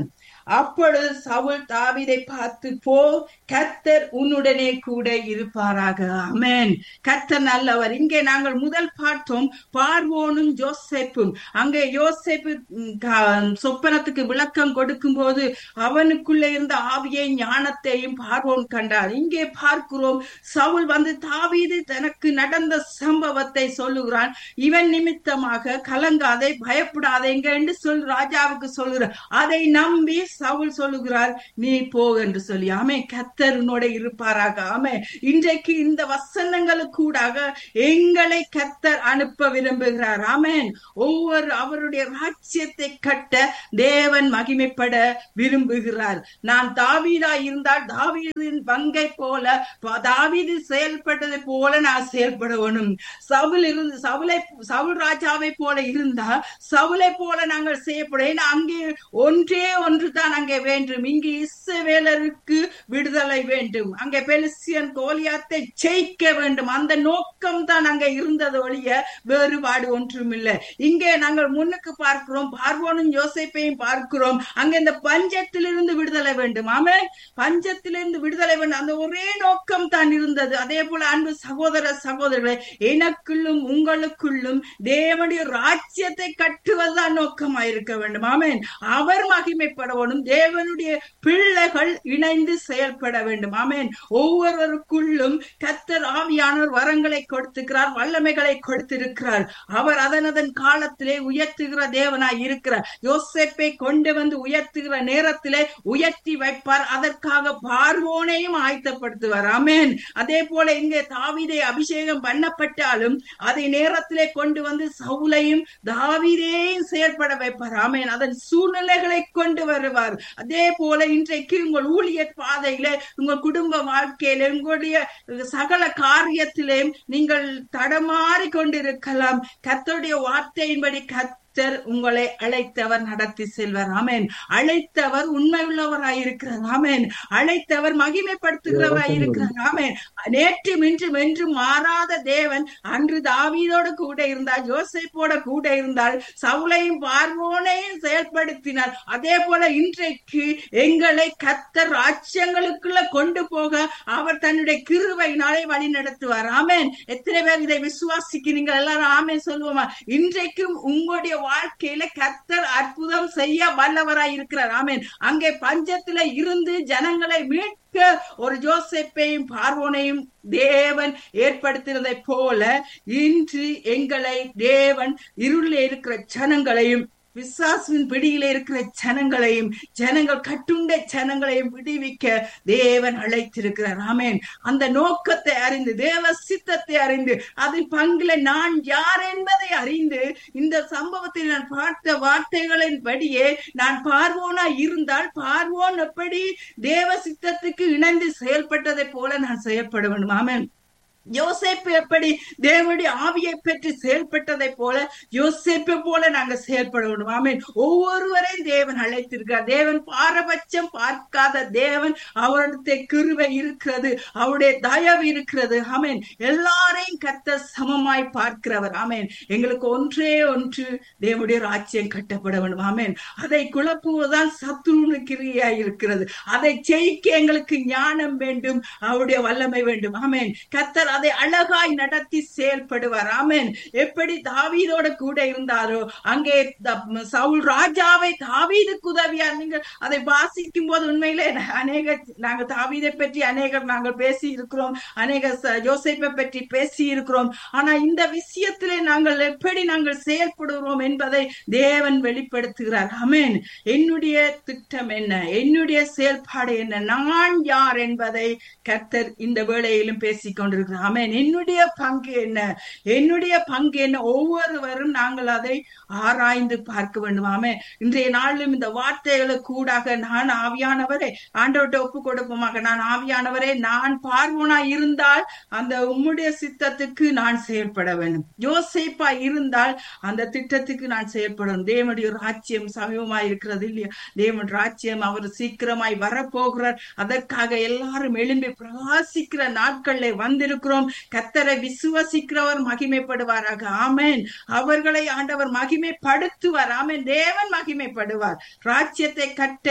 S5: அப்பொழுது சவுல் தாவீதை பார்த்து போ கர்த்தர் உன்னுடனே கூட இருப்பாராக ஆமென் கர்த்தர் நல்லவர் இங்கே நாங்கள் முதல் பார்த்தோம் பார்வோனும் யோசேப்பும் அங்கே யோசேப்பு ம், கா- சொப்பனத்துக்கு விளக்கம் கொடுக்கும் போது அவனுக்குள்ளே இருந்த ஆவியை ஞானத்தையும் பார்வோன் கண்டார் இங்கே பார்க்கிறோம் சவுல் வந்து தாவீது தனக்கு நடந்த சம்பவத்தை சொல்லுகிறான் இவன் நிமித்தமாக கலங்காதே பயப்படாதேங்க என்று சொல் ராஜாவுக்கு சொல்லுகிறார் அதை நம்பி சவுல் சொல்லுகிறார் நீ போ என்று சொல்லி ஆமே கத்தர் உன்னோட இருப்பாராக ஆமே இன்றைக்கு இந்த வசனங்களுக்கூடாக எங்களை கத்தர் அனுப்ப விரும்புகிறார் ஆமென் ஒவ்வொரு அவருடைய ராஜ்யத்தை கட்ட தேவன் மகிமைப்பட விரும்புகிறார் நான் தாவீதா இருந்தால் தாவீதின் பங்கை போல ப- தாவீது செயல்பட்டதை போல நான் செயல்படணும் சவுல் இருந்து சவுலை சவுல் ராஜாவை போல இருந்தா சவுலை போல நாங்கள் செய்யப்படும் ஏன்னா அங்கே ஒன்றே ஒன்று தான் அங்கே வேண்டும் இங்கு இஸ்ரவேலருக்கு விடுதலை வேண்டும் அங்கே பெலிஸ்தியன் கோலியாத்தை ஜெயிக்க வேண்டும் அந்த நோக்கம் தான் அங்கே இருந்தது ஒழிய வேறுபாடு ஒன்றும் இல்லை இங்கே நாங்கள் முன்னுக்கு பார்க்கிறோம் பார்வோனும் யோசேப்பையும் பார்க்கிறோம் அங்கே இந்த பஞ்சத்திலிருந்து விடுதலை வேண்டும் ஆமே பஞ்சத்திலிருந்து விடுதலை வேண்டும் அந்த ஒரே நோக்கம் தான் இருந்தது அதே போல அன்பு சகோதர சகோதரர்களே எனக்குள்ளும் உங்களுக்குள்ளும் தேவனுடைய ராஜ்யத்தை கட்டுவதுதான் நோக்கமாக இருக்க வேண்டும் ஆமென் அவர் மகிமைப்பட வேண்டும் தேவனுடைய பிள்ளைகள் இணைந்து செயல்பட வேண்டும் ஆமென் ஒவ்வொருவருக்குள்ளும் கத்தர் ஆவியானவர் வரங்களை கொடுத்திருக்கிறார் வல்லமைகளை கொடுத்திருக்கிறார் அவர் அதன் அதன் காலத்திலே உயர்த்துகிற தேவனாய் இருக்கிறார் யோசேப்பை கொண்டு வந்து உயர்த்துகிற நேரத்திலே உயர்த்தி வைப்பார் அதற்காக பார்வோனையும் ஆயத்தப்படுத்துவார் ஆமென் அதே போல இங்கே தாவீதை அபிஷேகம் பண்ணப்பட்டாலும் அதை நேரத்திலே கொண்டு வந்து சவுலையும் தாவீதையும் செயல்பட வைப்பார் ஆமென் அதன் சூழ்நிலைகளை கொண்டு வருவார் அதே போல இன்றைக்கு உங்கள் ஊழியர் பாதையிலே உங்கள் குடும்ப வாழ்க்கையில உங்களுடைய சகல காரியத்திலே நீங்கள் தடமாறி கொண்டிருக்கலாம் கர்த்தருடைய வார்த்தையின்படி கத் கர்த்தர் உங்களை அழைத்தவர் நடத்தி செல்வர் ஆமென் அழைத்தவர் உண்மை உள்ளவராயிருக்கிறார் ஆமென் அழைத்தவர் மகிமைப்படுத்துகிறவராய் இருக்கிறார் ஆமென் நேற்றும் இன்றும் என்றும் மாறாத தேவன் அன்று தாவீதோடு கூட இருந்தார் யோசேப்போட கூட இருந்தால் சவுலையும் பார்வோனையும் செயல்படுத்தினார் அதே போல இன்றைக்கு எங்களை கத்தர் ராஜ்யங்களுக்குள்ள கொண்டு போக அவர் தன்னுடைய கிருபையினாலே வழி நடத்துவார் ஆமென் எத்தனை பேர் இதை விசுவாசிக்கிறீங்க எல்லாரும் ஆமென் சொல்லுவோமா இன்றைக்கும் உங்களுடைய வாழ்க்கையில கர்த்தர் அற்புதம் செய்ய வல்லவராய் இருக்கிறார் ஆமென் அங்கே பஞ்சத்துல இருந்து ஜனங்களை மீட்க ஒரு ஜோசப்பையும் பார்வோனையும் தேவன் ஏற்படுத்தினதை போல இன்று எங்களை தேவன் இருளில் இருக்கிற ஜனங்களையும் விசாசுவின் பிடியில இருக்கிற ஜனங்களையும் ஜனங்கள் கட்டுண்ட ஜனங்களையும் விடுவிக்க தேவன் அழைத்திருக்கிறார் ஆமென் அந்த நோக்கத்தை அறிந்து தேவ சித்தத்தை அறிந்து அதில் பங்குல நான் யார் என்பதை அறிந்து இந்த சம்பவத்தில் நான் பார்த்த வார்த்தைகளின் படியே நான் பார்வோனா இருந்தால் பார்வோன் எப்படி தேவ சித்தத்துக்கு இணைந்து செயல்பட்டதை போல நான் செயல்பட வேண்டும் ஆமென் யோசேப்பு எப்படி தேவனுடைய ஆவியை பெற்று செயல்பட்டதை போல யோசேப்பை போல நாங்க செயல்பட வேண்டும் ஆமென் ஒவ்வொருவரையும் தேவன் அழைத்திருக்கிறார் தேவன் பாரபட்சம் பார்க்காத தேவன் அவருடைய கிருவை இருக்கிறது அவருடைய தயவு இருக்கிறது ஆமென் எல்லாரையும் கத்த சமமாய் பார்க்கிறவர் ஆமென் எங்களுக்கு ஒன்றே ஒன்று தேவனுடைய ராஜ்யம் கட்டப்பட வேண்டும் ஆமென் அதை குழப்புவதுதான் சத்துருன்னு கிரியாய் இருக்கிறது அதை ஜெயிக்க எங்களுக்கு ஞானம் வேண்டும் அவருடைய வல்லமை வேண்டும் ஆமென் கத்தர் அதை அழகாய் நடத்தி செயல்படுவார் ஆமென் எப்படி தாவீதோட கூட இருந்தாரோ அங்கே த- சவுல் ராஜாவை தாவீதுக்கு உதவியார் நீங்கள் அதை வாசிக்கும் போது உண்மையிலே அநேக நாங்கள் தாவீதை பற்றி அநேகர் நாங்கள் பேசி இருக்கிறோம் அநேக ச- யோசேப்பை பற்றி பேசி இருக்கிறோம் ஆனா இந்த விஷயத்திலே நாங்கள் எப்படி நாங்கள் செயல்படுகிறோம் என்பதை தேவன் வெளிப்படுத்துகிறார் ஆமென் என்னுடைய திட்டம் என்ன என்னுடைய செயல்பாடு என்ன நான் யார் என்பதை கர்த்தர் இந்த வேளையிலும் பேசிக் கொண்டிருக்கிறார் ஆமென் என்னுடைய பங்கு என்ன என்னுடைய பங்கு என்ன ஒவ்வொருவரும் நாங்கள் அதை ஆராய்ந்து பார்க்க வேண்டும் ஆமென் இன்றைய நாளிலும் இந்த வார்த்தைகளை கூடாக நான் ஆவியானவரே ஆண்டவர்கிட்ட ஒப்பு கொடுப்போமாக நான் ஆவியானவரே நான் பார்வோனா இருந்தால் அந்த உம்முடைய சித்தத்துக்கு நான் செயல்பட வேண்டும் யோசேப்பா இருந்தால் அந்த திட்டத்துக்கு நான் செயல்படணும் தேவனுடைய ராஜ்யம் சமீபமாய் இருக்கிறது இல்லையா தேவன் ராஜ்யம் அவர் சீக்கிரமாய் வரப்போகிறார் அதற்காக எல்லாரும் எழும்பி பிரகாசிக்கிற நாட்களில் வந்திருக்கிறோம் கத்தரை விசுவசிக்கிறவர் மகிமைப்படுவாராக ஆமென் அவர்களை ஆண்டவர் மகிமைப்படுத்துவார் ஆமென் தேவன் மகிமைப்படுவார் ராஜ்யத்தை கட்ட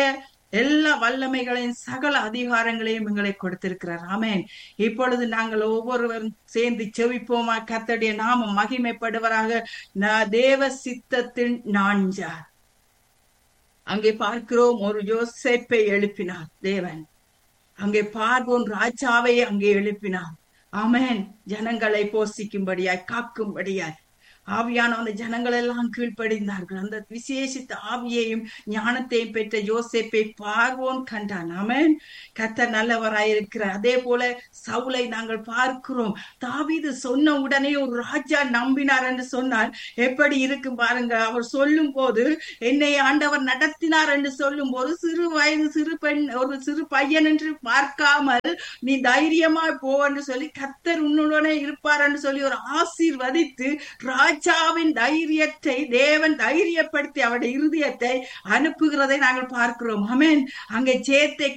S5: எல்லா வல்லமைகளையும் சகல அதிகாரங்களையும் எங்களை கொடுத்திருக்கிறார் ஆமென் இப்பொழுது நாங்கள் ஒவ்வொருவரும் சேர்ந்து செவிப்போமா கர்த்தருடைய நாமம் மகிமைப்படுவராக நான் தேவ சித்தத்தின் நான்ஜார் அங்கே பார்க்கிறோம் ஒரு யோசேப்பை எழுப்பினார் தேவன் அங்கே பார்வோன் ராஜாவை அங்கே எழுப்பினார் ஆமென் ஜனங்களை போஷிக்கும்படியாய் காக்கும்படியாய் ஆவியான அந்த ஜனங்கள் எல்லாம் கீழ்ப்படிந்தார்கள் அந்த விசேஷித்த ஆவியையும் ஞானத்தையும் பெற்ற யோசேப்பை பார்வோன் கண்டான் ஆமென் கர்த்தர் நல்லவராயிருக்கிறார் அதே போல சவுலை நாங்கள் பார்க்கிறோம் தாவீது சொன்ன உடனே ஒரு ராஜா நம்பினார் என்று சொன்னால் எப்படி இருக்கும் பாருங்க அவர் சொல்லும் போது என்னை ஆண்டவர் நடத்தினார் என்று சொல்லும் போது சிறு வயது சிறு பெண் ஒரு சிறு பையன் என்று பார்க்காமல் நீ தைரியமா போ என்று சொல்லி கத்தர் உன்னுடனே இருப்பார் என்று சொல்லி ஒரு ஆசீர்வதித்து ராஜாவின் தைரியத்தை தேவன் தைரியப்படுத்தி அவருடைய இருதயத்தை அனுப்புகிறதை நாங்கள் பார்க்கிறோம் அமேன் அங்கே ஜெயத்தை